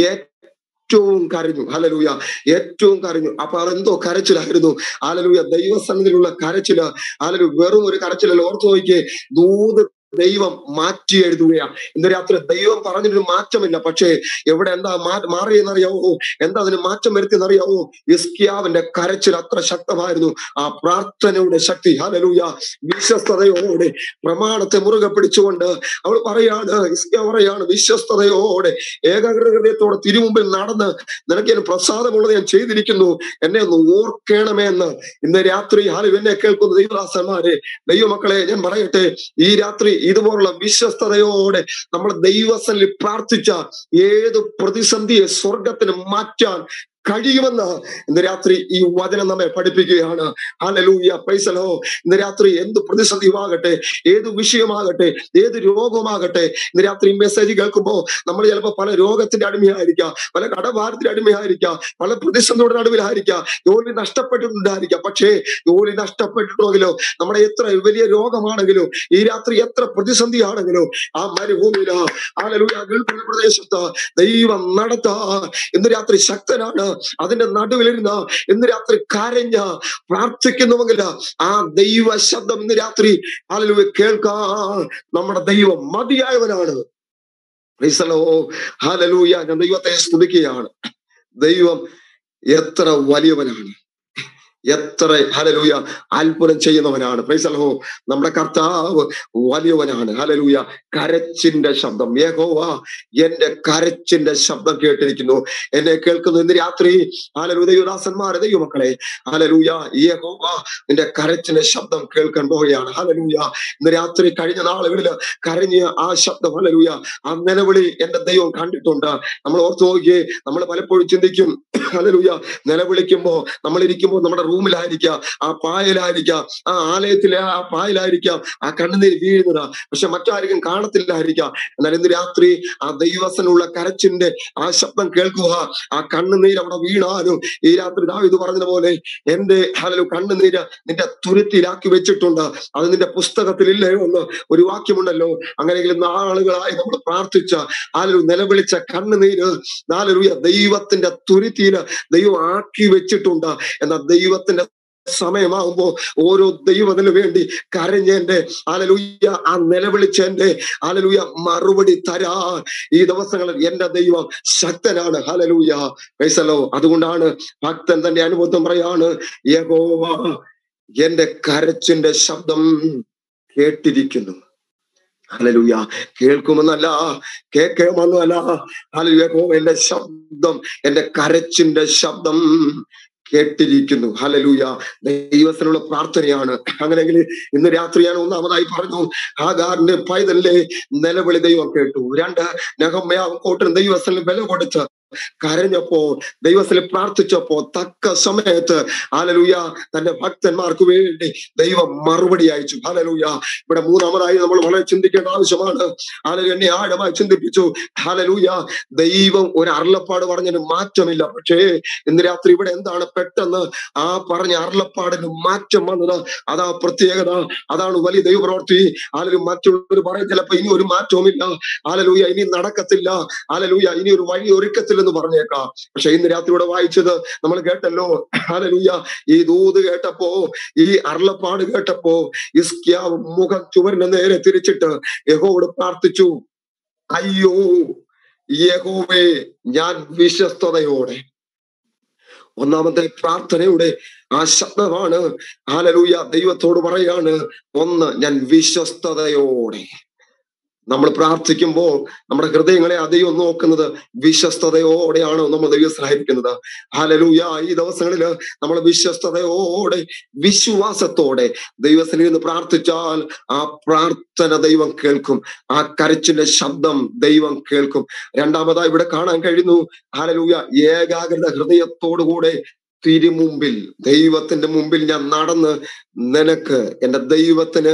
ഏറ്റവും കരഞ്ഞു ഹലലൂയ ഏറ്റവും കരഞ്ഞു അപ്പൊ അതെന്തോ കരച്ചിലായിരുന്നു ഹാലലൂയ ദൈവസന്നിധിയിലുള്ള കരച്ചില് ഹാലലു വെറും ഒരു കരച്ചിലല്ല ഓർത്തു നോക്കിയേ ദൂത് ദൈവം മാറ്റി എഴുതുകയാണ് ഇന്ന് രാത്രി ദൈവം പറഞ്ഞൊരു മാറ്റമില്ല പക്ഷേ എവിടെ എന്താ മാ മാറിയെന്നറിയാവോ എന്താ അതിന് മാറ്റം വരുത്തിയെന്നറിയാവോ ഇസ്കിയാവിന്റെ കരച്ചിൽ അത്ര ശക്തമായിരുന്നു ആ പ്രാർത്ഥനയുടെ ശക്തി ഹലലൂയ വിശ്വസ്തതയോടെ പ്രമാണത്തെ മുറുകെ പിടിച്ചുകൊണ്ട് അവൾ പറയാണ് ഇസ്കിയ പറയാണ് വിശ്വസ്തതയോടെ ഏകാഗ്രത ഹൃദയത്തോടെ തിരുമുമ്പിൽ നടന്ന് നിനക്ക് ഞാൻ പ്രസാദമുള്ളത് ഞാൻ ചെയ്തിരിക്കുന്നു എന്നെ ഒന്ന് ഓർക്കണമേ എന്ന് ഇന്ന് രാത്രി ഹാലു എന്നെ കേൾക്കുന്ന ദൈവദാസന്മാരെ ദൈവമക്കളെ ഞാൻ പറയട്ടെ ഈ രാത്രി ഇതുപോലുള്ള വിശ്വസ്തതയോടെ നമ്മൾ ദൈവസനിൽ പ്രാർത്ഥിച്ച ഏത് പ്രതിസന്ധിയെ സ്വർഗത്തിന് മാറ്റാൻ കഴിയുമെന്ന് ഇന്ന് രാത്രി ഈ വചനം നമ്മെ പഠിപ്പിക്കുകയാണ് ഹാലലൂയ പൈസലോ ഇന്ന് രാത്രി എന്ത് പ്രതിസന്ധിയുമാകട്ടെ ഏത് വിഷയമാകട്ടെ ഏത് രോഗമാകട്ടെ ഇന്ന് രാത്രി മെസ്സേജ് കേൾക്കുമ്പോൾ നമ്മൾ ചിലപ്പോൾ പല രോഗത്തിന്റെ അടിമയായിരിക്കാം പല കടഭാരത്തിന്റെ അടിമയായിരിക്കാം പല പ്രതിസന്ധിയുടെ നടുവിലായിരിക്കാം ജോലി നഷ്ടപ്പെട്ടിട്ടുണ്ടായിരിക്കാം പക്ഷേ ജോലി നഷ്ടപ്പെട്ടിട്ടുണ്ടെങ്കിലോ നമ്മുടെ എത്ര വലിയ രോഗമാണെങ്കിലും ഈ രാത്രി എത്ര പ്രതിസന്ധിയാണെങ്കിലും ആ മരുഭൂമിയില് ഹാലലൂയ ഗൾഫ് പ്രദേശത്ത് ദൈവം നടത്താ ഇന്ന് രാത്രി ശക്തനാണ് അതിന്റെ നടുവിലിരുന്ന് ഇന്ന് രാത്രി കരഞ്ഞ പ്രാർത്ഥിക്കുന്നുവെങ്കിൽ ആ ദൈവ ശബ്ദം ഇന്ന് രാത്രി ഹാലലൂയ കേൾക്കാ നമ്മുടെ ദൈവം മതിയായവനാണ് പ്രീസലോ ഹാലലൂയ ഞാൻ ദൈവത്തെ സ്തുതിക്കുകയാണ് ദൈവം എത്ര വലിയവനാണ് എത്ര ഹലലൂയ അത്ഭുതം ചെയ്യുന്നവനാണ് പ്രൈസലഹോ നമ്മുടെ കർത്താവ് വലിയവനാണ് ഹലലൂയ കരച്ചിന്റെ ശബ്ദം യഹോവ എന്റെ കരച്ചിന്റെ ശബ്ദം കേട്ടിരിക്കുന്നു എന്നെ കേൾക്കുന്നു ഇന്ന് രാത്രി ഹലലൂയ ദൈവദാസന്മാരെ ദൈവമക്കളെ ഹലലൂയ യഹോവ നിന്റെ കരച്ചിന്റെ ശബ്ദം കേൾക്കാൻ പോവുകയാണ് ഹലലൂയ ഇന്ന് രാത്രി കഴിഞ്ഞ നാളുകളിൽ കരഞ്ഞ ആ ശബ്ദം ഹലലൂയ ആ നിലവിളി എന്റെ ദൈവം കണ്ടിട്ടുണ്ട് നമ്മൾ ഓർത്തു നോക്കിയേ നമ്മൾ പലപ്പോഴും ചിന്തിക്കും ഹലലൂയ നിലവിളിക്കുമ്പോ നമ്മൾ ഇരിക്കുമ്പോൾ നമ്മുടെ റൂമിലായിരിക്കാം ആ പായലായിരിക്കാം ആ ആലയത്തിലെ ആ പായലായിരിക്കാം ആ കണ്ണുനീര് വീഴുന്നത് പക്ഷെ മറ്റാർക്കും കാണത്തില്ലായിരിക്കാം എന്നാൽ ഇന്ന് രാത്രി ആ ദൈവസനുള്ള കരച്ചിന്റെ ആ ശബ്ദം കേൾക്കുക ആ കണ്ണുനീര് അവിടെ വീണാലും ഈ രാത്രി ദാവിത് പറഞ്ഞതുപോലെ എന്റെ ഹലലു കണ്ണുനീര് നിന്റെ തുരുത്തിയിലാക്കി വെച്ചിട്ടുണ്ട് അത് നിന്റെ പുസ്തകത്തിലില്ലേ എന്ന് ഒരു വാക്യമുണ്ടല്ലോ അങ്ങനെയെങ്കിലും നാളുകളായി നമ്മൾ പ്രാർത്ഥിച്ച ആലൊരു നിലവിളിച്ച കണ്ണുനീര് നാലൊരു ദൈവത്തിന്റെ തുരുത്തിയിൽ ദൈവം ആക്കി വെച്ചിട്ടുണ്ട് എന്നാൽ ദൈവത്തിന്റെ സമയമാകുമ്പോ ഓരോ ദൈവത്തിന് വേണ്ടി കരഞ്ഞെന്റെ ആലലൂയ ആ നിലവിളിച്ചെന്റെ ആലലൂയ മറുപടി തരാ ഈ ദിവസങ്ങളിൽ എന്റെ ദൈവം ശക്തനാണ് ഹലലൂയ പൈസലോ അതുകൊണ്ടാണ് ഭക്തൻ തന്റെ അനുഭവം പറയാണ് യഹോവ എന്റെ കരച്ചിന്റെ ശബ്ദം കേട്ടിരിക്കുന്നു ഹലലൂയ കേൾക്കുമെന്നല്ല കേൾക്കുമെന്നല്ല ഹലലൂയ എന്റെ ശബ്ദം എന്റെ കരച്ചിന്റെ ശബ്ദം കേട്ടിരിക്കുന്നു ഹലലൂയ ദൈവത്തിനുള്ള പ്രാർത്ഥനയാണ് അങ്ങനെയെങ്കിൽ ഇന്ന് രാത്രി ഞാൻ ഒന്നാമതായി പറഞ്ഞു ആകാറിന്റെ പൈതലിലെ നിലവിളി ദൈവം കേട്ടു രണ്ട് നഗമ്മയാവും കോട്ടിന് ദൈവസ്ഥലിന് വില കൊടുത്ത് കരഞ്ഞപ്പോ ദൈവത്തിൽ പ്രാർത്ഥിച്ചപ്പോ തക്ക സമയത്ത് ഹാലലൂയ തന്റെ ഭക്തന്മാർക്ക് വേണ്ടി ദൈവം മറുപടി അയച്ചു ഹാലലൂയ ഇവിടെ മൂന്നാമതായി നമ്മൾ വളരെ ചിന്തിക്കേണ്ട ആവശ്യമാണ് ഹാലലു എന്നെ ആഴമായി ചിന്തിപ്പിച്ചു ഹാലലൂയ ദൈവം ഒരു അരുളപ്പാട് പറഞ്ഞതിന് മാറ്റമില്ല പക്ഷേ ഇന്ന് രാത്രി ഇവിടെ എന്താണ് പെട്ടെന്ന് ആ പറഞ്ഞ അരുളപ്പാടിന് മാറ്റം വന്നത് അതാ പ്രത്യേകത അതാണ് വലിയ ദൈവപ്രവർത്തി ആലലു മറ്റുള്ളവർ പറയും ചിലപ്പോ ഇനി ഒരു മാറ്റവുമില്ല ആലലൂയ ഇനി നടക്കത്തില്ല ആലലൂയ ഇനി ഒരു വഴി ഒരുക്കത്തില്ലെന്ന് പറഞ്ഞേക്കാം പക്ഷെ ഇന്ന് രാത്രി ഇവിടെ വായിച്ചത് നമ്മൾ കേട്ടല്ലോ ആലലൂയ ഈ ദൂത് കേട്ടപ്പോ ഈ അരുളപ്പാട് കേട്ടപ്പോ ഇസ്ക്യാവ് മുഖം ചുവരിന് നേരെ തിരിച്ചിട്ട് യഹോവോട് പ്രാർത്ഥിച്ചു അയ്യോ യഹോവേ ഞാൻ വിശ്വസ്തയോടെ ഒന്നാമത്തെ പ്രാർത്ഥനയുടെ ആ ശബ്ദമാണ് ഹാലലൂയ ദൈവത്തോട് പറയാണ് ഒന്ന് ഞാൻ വിശ്വസ്തതയോടെ നമ്മൾ പ്രാർത്ഥിക്കുമ്പോൾ നമ്മുടെ ഹൃദയങ്ങളെ അധികം നോക്കുന്നത് വിശ്വസ്തതയോടെയാണ് നമ്മൾ ദൈവം സഹായിക്കുന്നത് ഹാലലൂയ ഈ ദിവസങ്ങളിൽ നമ്മൾ വിശ്വസ്തതയോടെ വിശ്വാസത്തോടെ ദൈവത്തിൽ നിന്ന് പ്രാർത്ഥിച്ചാൽ ആ പ്രാർത്ഥന ദൈവം കേൾക്കും ആ കരച്ചിന്റെ ശബ്ദം ദൈവം കേൾക്കും രണ്ടാമതായി ഇവിടെ കാണാൻ കഴിയുന്നു ഹാലലൂയ ഏകാഗ്രത ഹൃദയത്തോടുകൂടെ തിരുമുമ്പിൽ ദൈവത്തിന്റെ മുമ്പിൽ ഞാൻ നടന്ന് നിനക്ക് എന്റെ ദൈവത്തിന്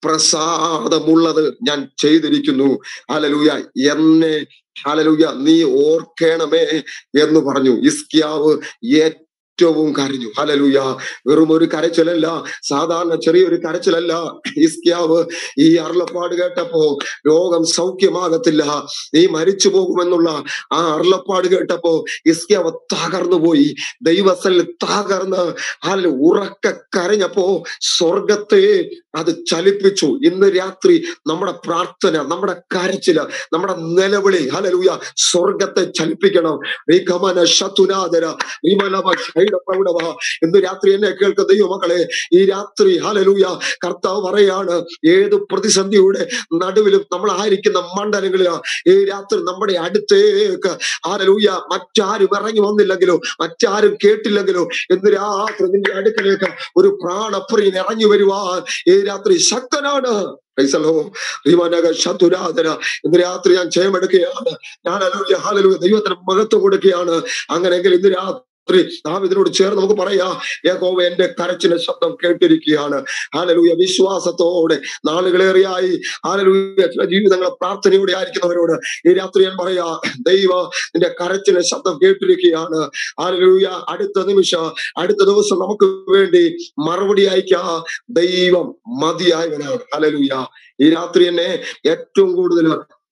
പ്രസാദമുള്ളത് ഞാൻ ചെയ്തിരിക്കുന്നു ഹാലലൂയ എന്നെ ഹാലലൂയ നീ ഓർക്കണമേ എന്ന് പറഞ്ഞു ഇസ്കിയാവ് ഏറ്റവും കരഞ്ഞു ഹലലുയ വെറും ഒരു കരച്ചിലല്ല സാധാരണ ചെറിയൊരു കരച്ചിലല്ല ഇസ്കിയാവ് ഈ അരുളപ്പാട് കേട്ടപ്പോ രോഗം സൗഖ്യമാകത്തില്ല നീ മരിച്ചു പോകുമെന്നുള്ള ആ അരുളപ്പാട് കേട്ടപ്പോ ഇസ്കിയാവ് തകർന്നു പോയി ദൈവസൽ തകർന്ന് ഹാല ഉറക്ക കരഞ്ഞപ്പോ സ്വർഗത്തെ അത് ചലിപ്പിച്ചു ഇന്ന് രാത്രി നമ്മുടെ പ്രാർത്ഥന നമ്മുടെ കരച്ചില് നമ്മുടെ നിലവിളി ഹലലൂയ സ്വർഗത്തെ ചലിപ്പിക്കണം റീകമന ശതുനാദര വിമലവ ശൈലപ്രൗഢവ ഇന്ന് രാത്രി എന്നെ കേൾക്കുന്ന ദൈവമക്കളെ ഈ രാത്രി ഹലലൂയ കർത്താവ് പറയാണ് ഏത് പ്രതിസന്ധിയുടെ നടുവിലും നമ്മൾ ആയിരിക്കുന്ന മണ്ഡലങ്ങളില് ഈ രാത്രി നമ്മുടെ അടുത്തേക്ക് ഹലലൂയ മറ്റാരും ഇറങ്ങി വന്നില്ലെങ്കിലോ മറ്റാരും കേട്ടില്ലെങ്കിലോ ഇന്ന് രാത്രി നിന്റെ അടുക്കലേക്ക് ഒരു പ്രാണപ്രിയൻ ഇറങ്ങി വരുവാൻ ഈ രാത്രി ശക്തനാണ് പ്രൈസലോ റീമാനക ശതുരാധന ഇന്ന് രാത്രി ഞാൻ ജയമെടുക്കുകയാണ് ഞാൻ അലൂയ ഹാലലൂയ ദൈവത്തിന് മഹത്വം കൊടുക്കുകയാണ് അങ്ങനെയെങ്കിൽ ഇന്ന് രാത്രി നാം ഇതിനോട് ചേർന്ന് നമുക്ക് പറയാ യഹോവ എന്റെ കരച്ചിന്റെ ശബ്ദം കേട്ടിരിക്കുകയാണ് ഹാലലൂയ വിശ്വാസത്തോടെ നാളുകളേറെയായി ഹാലലൂയ ചില ജീവിതങ്ങളെ പ്രാർത്ഥനയോടെ ആയിരിക്കുന്നവരോട് ഈ രാത്രി ഞാൻ പറയാ ദൈവ നിന്റെ കരച്ചിന്റെ ശബ്ദം കേട്ടിരിക്കുകയാണ് ഹാലലൂയ അടുത്ത നിമിഷം അടുത്ത ദിവസം നമുക്ക് വേണ്ടി മറുപടി അയക്കാ ദൈവം മതിയായവനാണ് ഹാലലൂയ ഈ രാത്രി എന്നെ ഏറ്റവും കൂടുതൽ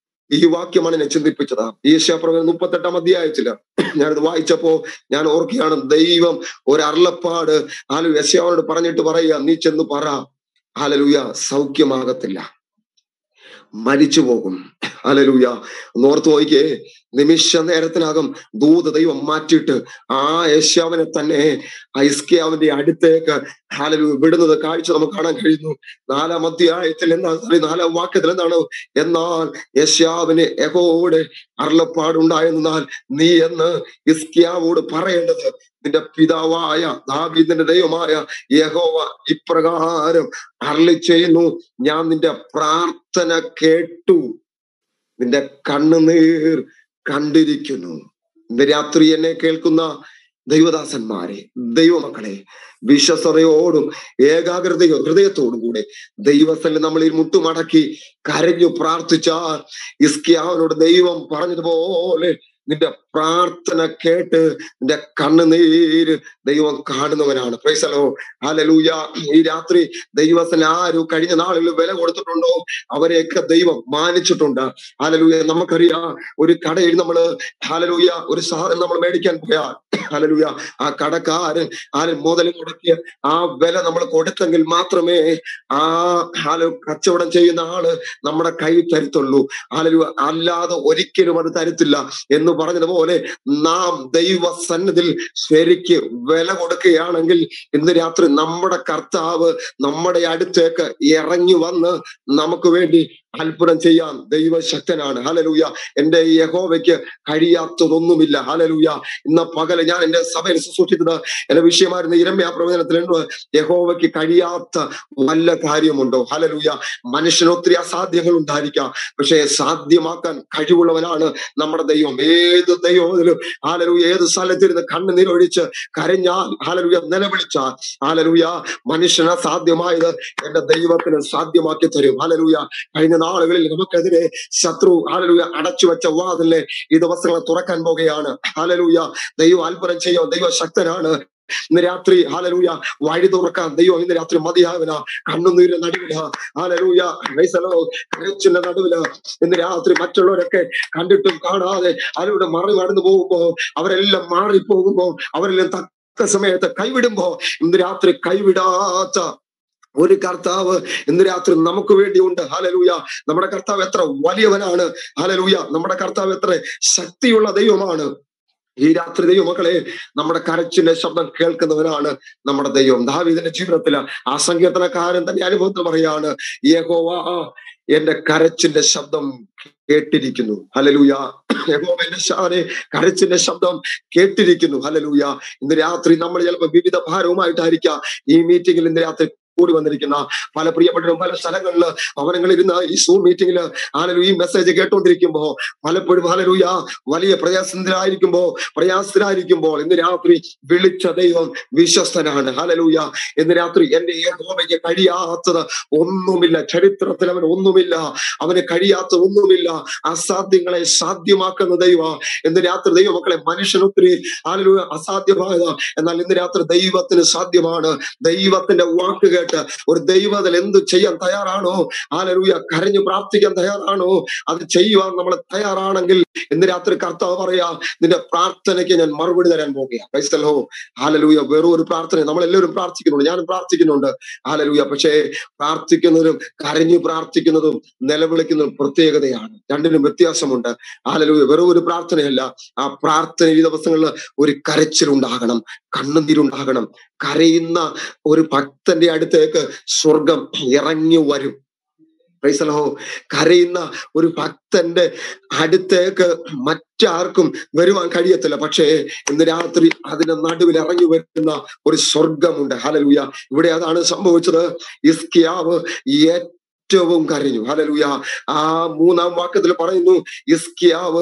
ഈ വാക്യമാണ് എന്നെ ചിന്തിപ്പിച്ചത് ഈശാപ്രവൻ മുപ്പത്തെട്ടാം അധ്യായത്തില് ഞാനിത് വായിച്ചപ്പോ ഞാൻ ഓർക്കുകയാണ് ദൈവം ഒരു അരുളപ്പാട് ആലു യശാവനോട് പറഞ്ഞിട്ട് പറയുക നീ ചെന്ന് പറ ഹാലലൂയ സൗഖ്യമാകത്തില്ല മരിച്ചു പോകും ഹാലലൂയ നോർത്ത് നോക്കിയേ നിമിഷ നേരത്തിനകം ദൂത ദൈവം മാറ്റിയിട്ട് ആ യശാവിനെ തന്നെ ഐസ്കിയാവിന്റെ അടുത്തേക്ക് ഹാലലു വിടുന്നത് കാഴ്ച നമുക്ക് കാണാൻ കഴിയുന്നു നാലാം അധ്യായത്തിൽ എന്താണ് sorry, നാലാം വാക്യത്തിൽ എന്താണ് എന്നാൽ യശാവിന് യഹോയുടെ അരുളപ്പാടുണ്ടായെന്നാൽ നീ എന്ന് ഇസ്കിയാവോട് പറയേണ്ടത് നിന്റെ പിതാവായ ദാവീദിന്റെ ദൈവമായ യഹോവ ഇപ്രകാരം അരളി ചെയ്യുന്നു ഞാൻ നിന്റെ പ്രാർത്ഥന കേട്ടു നിന്റെ കണ്ണുനീർ കണ്ടിരിക്കുന്നു ഇന്ന് രാത്രി എന്നെ കേൾക്കുന്ന ദൈവദാസന്മാരെ ദൈവമക്കളെ വിശ്വസതയോടും ഏകാഗ്രതയോ ഹൃദയത്തോടും കൂടെ ദൈവസ്ഥലിൽ നമ്മൾ ഈ മുട്ടുമടക്കി കരഞ്ഞു പ്രാർത്ഥിച്ചാൽ ഇസ്കിയാവിനോട് ദൈവം പറഞ്ഞതുപോലെ നിന്റെ പ്രാർത്ഥന കേട്ട് നിന്റെ കണ്ണുനീര് ദൈവം കാണുന്നവനാണ് പ്രൈസലോ ഹാലലൂയ ഈ രാത്രി ദൈവത്തിന് ആരും കഴിഞ്ഞ നാളുകളിൽ വില കൊടുത്തിട്ടുണ്ടോ അവരെയൊക്കെ ദൈവം മാനിച്ചിട്ടുണ്ട് ഹാലലൂയ നമുക്കറിയാം ഒരു കടയിൽ നമ്മള് ഹാലലൂയ ഒരു സാധനം നമ്മൾ മേടിക്കാൻ പോയാൽ ഹാലലൂയ ആ കടക്കാരൻ ആരും മുതൽ മുടക്കിയ ആ വില നമ്മൾ കൊടുത്തെങ്കിൽ മാത്രമേ ആ ഹാല കച്ചവടം ചെയ്യുന്ന ആള് നമ്മുടെ കൈ തരത്തുള്ളൂ ഹാലലൂയ അല്ലാതെ ഒരിക്കലും അത് തരത്തില്ല എന്ന് പറഞ്ഞതുപോലെ നാം ദൈവ സന്നിധിയിൽ ശരിക്ക് വില കൊടുക്കുകയാണെങ്കിൽ ഇന്ന് രാത്രി നമ്മുടെ കർത്താവ് നമ്മുടെ അടുത്തേക്ക് ഇറങ്ങി വന്ന് നമുക്ക് വേണ്ടി അത്ഭുതം ചെയ്യാൻ ദൈവശക്തനാണ് ഹലലൂയ എന്റെ ഈ യഹോവയ്ക്ക് കഴിയാത്തതൊന്നുമില്ല ഹലലൂയ ഇന്ന് പകല് ഞാൻ എന്റെ സഭയിൽ സൂക്ഷിച്ചത് എന്റെ വിഷയമായിരുന്ന ഇരമ്യ പ്രവചനത്തിൽ യഹോവയ്ക്ക് കഴിയാത്ത വല്ല കാര്യമുണ്ടോ ഹലലൂയ മനുഷ്യന് ഒത്തിരി അസാധ്യങ്ങൾ ഉണ്ടായിരിക്കാം പക്ഷേ സാധ്യമാക്കാൻ കഴിവുള്ളവനാണ് നമ്മുടെ ദൈവം ഏത് ദൈവത്തിലും ഹാലലൂയ ഏത് സ്ഥലത്തിരുന്ന് കണ്ണുനീരൊഴിച്ച് കരഞ്ഞാൽ ഹാലലൂയ നിലവിളിച്ചാൽ ഹാലലൂയ മനുഷ്യന് അസാധ്യമായത് എന്റെ ദൈവത്തിന് സാധ്യമാക്കി തരും ഹാലലൂയ കഴിഞ്ഞ നാളുകളിൽ നമുക്കെതിരെ ശത്രു ഹാലലൂയ അടച്ചു വെച്ച വാതിലെ ഈ ദിവസങ്ങളെ തുറക്കാൻ പോകുകയാണ് ഹാലലൂയ ദൈവം അത്ഭുതം ചെയ്യാൻ ദൈവ ശക്തനാണ് ഇന്ന് രാത്രി ഹാലലൂയ വഴി തുറക്കാൻ ദൈവം ഇന്ന് രാത്രി മതിയാവിന കണ്ണുനീരിന്റെ നടുവില ഹാലലൂയ നൈസലോ കരച്ചിന്റെ നടുവില് ഇന്ന് രാത്രി മറ്റുള്ളവരൊക്കെ കണ്ടിട്ടും കാണാതെ അവരുടെ മറി നടന്നു പോകുമ്പോ അവരെല്ലാം മാറിപ്പോകുമ്പോ അവരെല്ലാം തക്ക സമയത്ത് കൈവിടുമ്പോ ഇന്ന് രാത്രി കൈവിടാത്ത ഒരു കർത്താവ് ഇന്ന് രാത്രി നമുക്ക് വേണ്ടിയുണ്ട് ഹാലലൂയ നമ്മുടെ കർത്താവ് എത്ര വലിയവനാണ് ഹാലലൂയ നമ്മുടെ കർത്താവ് എത്ര ശക്തിയുള്ള ദൈവമാണ് ഈ രാത്രി ദൈവമക്കളെ നമ്മുടെ കരച്ചിന്റെ ശബ്ദം കേൾക്കുന്നവനാണ് നമ്മുടെ ദൈവം ദാവീദിന്റെ ജീവിതത്തില് ആ സങ്കീർത്തനക്കാരൻ തന്നെ അനുഭവത്തിൽ പറയാണ് യഹോവ എന്റെ കരച്ചിന്റെ ശബ്ദം കേട്ടിരിക്കുന്നു ഹലലൂയ യഹോവ എന്റെ ശാനെ കരച്ചിന്റെ ശബ്ദം കേട്ടിരിക്കുന്നു ഹലലൂയ ഇന്ന് രാത്രി നമ്മൾ ചിലപ്പോൾ വിവിധ ഭാരവുമായിട്ടായിരിക്കാം ഈ മീറ്റിംഗിൽ ഇന്ന് രാത്രി കൂടി വന്നിരിക്കുന്ന പല പ്രിയപ്പെട്ടവരും പല സ്ഥലങ്ങളിൽ ഭവനങ്ങളിൽ ഇരുന്ന് ഈ സൂം മീറ്റിംഗിൽ ആലലു ഈ മെസ്സേജ് കേട്ടുകൊണ്ടിരിക്കുമ്പോ പലപ്പോഴും ആലലൂയ വലിയ പ്രയാസത്തിലായിരിക്കുമ്പോ പ്രയാസത്തിലായിരിക്കുമ്പോൾ ഇന്ന് രാത്രി വിളിച്ച ദൈവം വിശ്വസ്തനാണ് ഹലലൂയ ഇന്ന് രാത്രി എന്റെ യഹോവയ്ക്ക് കഴിയാത്തത് ഒന്നുമില്ല ചരിത്രത്തിൽ അവൻ ഒന്നുമില്ല അവന് കഴിയാത്ത ഒന്നുമില്ല അസാധ്യങ്ങളെ സാധ്യമാക്കുന്ന ദൈവ ഇന്ന് രാത്രി ദൈവമക്കളെ മനുഷ്യനൊത്തിരി ആലലൂയ അസാധ്യമായത് എന്നാൽ ഇന്ന് രാത്രി ദൈവത്തിന് സാധ്യമാണ് ദൈവത്തിന്റെ വാക്ക് കേട്ട് ഒരു ദൈവത്തിൽ എന്ത് ചെയ്യാൻ തയ്യാറാണോ ആലലൂയ കരഞ്ഞു പ്രാർത്ഥിക്കാൻ തയ്യാറാണോ അത് ചെയ്യുവാൻ നമ്മൾ തയ്യാറാണെങ്കിൽ ഇന്ന് രാത്രി കർത്താവ് പറയാ നിന്റെ പ്രാർത്ഥനയ്ക്ക് ഞാൻ മറുപടി തരാൻ പോകുകയാണ് പൈസലോ ഹാലലൂയ വെറും ഒരു പ്രാർത്ഥന നമ്മളെല്ലാവരും പ്രാർത്ഥിക്കുന്നുണ്ട് ഞാനും പ്രാർത്ഥിക്കുന്നുണ്ട് ഹാലലൂയ പക്ഷേ പ്രാർത്ഥിക്കുന്നതും കരഞ്ഞു പ്രാർത്ഥിക്കുന്നതും നിലവിളിക്കുന്നതും പ്രത്യേകതയാണ് രണ്ടിനും വ്യത്യാസമുണ്ട് ഹാലലൂയ വെറും ഒരു പ്രാർത്ഥനയല്ല ആ പ്രാർത്ഥന ഈ ദിവസങ്ങളിൽ ഒരു കരച്ചിലുണ്ടാകണം കണ്ണുനീരുണ്ടാകണം കരയുന്ന ഒരു ഭക്തന്റെ അടുത്തേക്ക് സ്വർഗം ഇറങ്ങി വരും പ്രൈസലഹോ കരയുന്ന ഒരു ഭക്തന്റെ അടുത്തേക്ക് മറ്റാർക്കും വരുവാൻ കഴിയത്തില്ല പക്ഷേ ഇന്ന് രാത്രി അതിന് നടുവിൽ ഇറങ്ങി വരുന്ന ഒരു സ്വർഗമുണ്ട് ഹലലൂയ ഇവിടെ അതാണ് സംഭവിച്ചത് ഇസ്കിയാവ് ഏറ്റവും കരഞ്ഞു ഹലലൂയ ആ മൂന്നാം വാക്യത്തിൽ പറയുന്നു ഇസ്കിയാവ്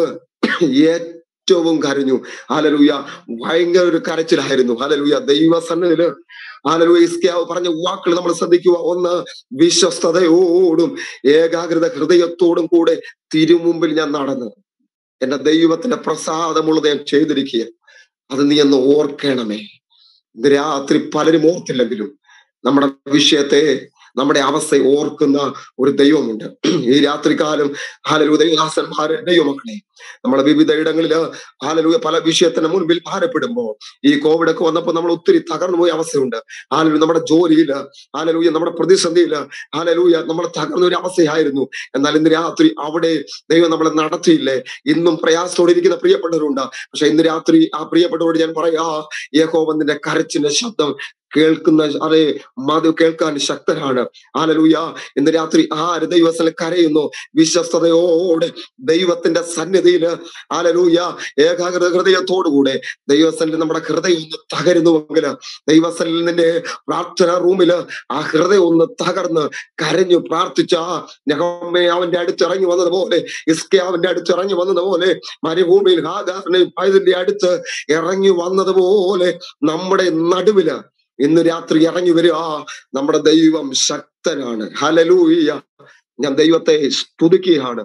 ഏറ്റവും കരഞ്ഞു ഹലലൂയ ഭയങ്കര ഒരു കരച്ചിലായിരുന്നു ഹലലൂയ ദൈവസന്നിധിയില് ആലലൂയ ഇസ്കിയാവ് പറഞ്ഞ വാക്കുകൾ നമ്മൾ ശ്രദ്ധിക്കുക ഒന്ന് വിശ്വസ്തയോടും ഏകാഗ്രത ഹൃദയത്തോടും കൂടെ തിരുമുമ്പിൽ ഞാൻ നടന്നു എന്റെ ദൈവത്തിന്റെ പ്രസാദമുള്ളത് ഞാൻ ചെയ്തിരിക്കുക അത് നീ എന്ന് ഓർക്കണമേ ഇന്ന് രാത്രി പലരും ഓർത്തില്ലെങ്കിലും നമ്മുടെ വിഷയത്തെ നമ്മുടെ അവസ്ഥ ഓർക്കുന്ന ഒരു ദൈവമുണ്ട് ഈ രാത്രികാലം ഹാലലു ദൈവദാസന്മാരെ ദൈവമക്കളെ നമ്മളെ വിവിധ ഇടങ്ങളില് ഹാലലൂയ പല വിഷയത്തിന് മുൻപിൽ ഭാരപ്പെടുമ്പോ ഈ കോവിഡ് ഒക്കെ വന്നപ്പോൾ നമ്മൾ ഒത്തിരി തകർന്നു പോയ അവസ്ഥയുണ്ട് ഹാലലു നമ്മുടെ ജോലിയില് ഹാലലൂയ നമ്മുടെ പ്രതിസന്ധിയില് ഹാലലൂയ നമ്മൾ തകർന്ന ഒരു അവസ്ഥയായിരുന്നു എന്നാൽ ഇന്ന് രാത്രി അവിടെ ദൈവം നമ്മളെ നടത്തിയില്ലേ ഇന്നും പ്രയാസത്തോടെ ഇരിക്കുന്ന പ്രിയപ്പെട്ടവരുണ്ട് പക്ഷെ ഇന്ന് രാത്രി ആ പ്രിയപ്പെട്ടവരോട് ഞാൻ പറയാ യഹോവന്റെ കരച്ചിന്റെ ശബ്ദം കേൾക്കുന്ന അതെ മധു കേൾക്കാൻ ശക്തനാണ് ആലലൂയ ഇന്ന് രാത്രി ആര് ദൈവസ്ഥല കരയുന്നു വിശ്വസ്തയോടെ ദൈവത്തിന്റെ സന്നിധിയില് ആലലൂയ ഏകാഗ്രത ഹൃദയത്തോടുകൂടെ ദൈവസ്ഥലിൽ നമ്മുടെ ഹൃദയം ഒന്ന് തകരുന്നുവെങ്കിൽ ദൈവസ്ഥലിൽ നിന്റെ പ്രാർത്ഥന റൂമില് ആ ഹൃദയം ഒന്ന് തകർന്ന് കരഞ്ഞു പ്രാർത്ഥിച്ച ഞഹമ്മേ അവന്റെ അടുത്ത് ഇറങ്ങി വന്നതുപോലെ ഇസ്കെ അവന്റെ അടുത്ത് ഇറങ്ങി വന്നതുപോലെ മരുഭൂമിയിൽ ഹാഗാറിനെയും അതിന്റെ അടുത്ത് ഇറങ്ങി വന്നതുപോലെ നമ്മുടെ നടുവില് ഇന്ന് രാത്രി ഇറങ്ങി വരിക നമ്മുടെ ദൈവം ശക്തനാണ് ഹലലൂയ ഞാൻ ദൈവത്തെ സ്തുതിക്കുകയാണ്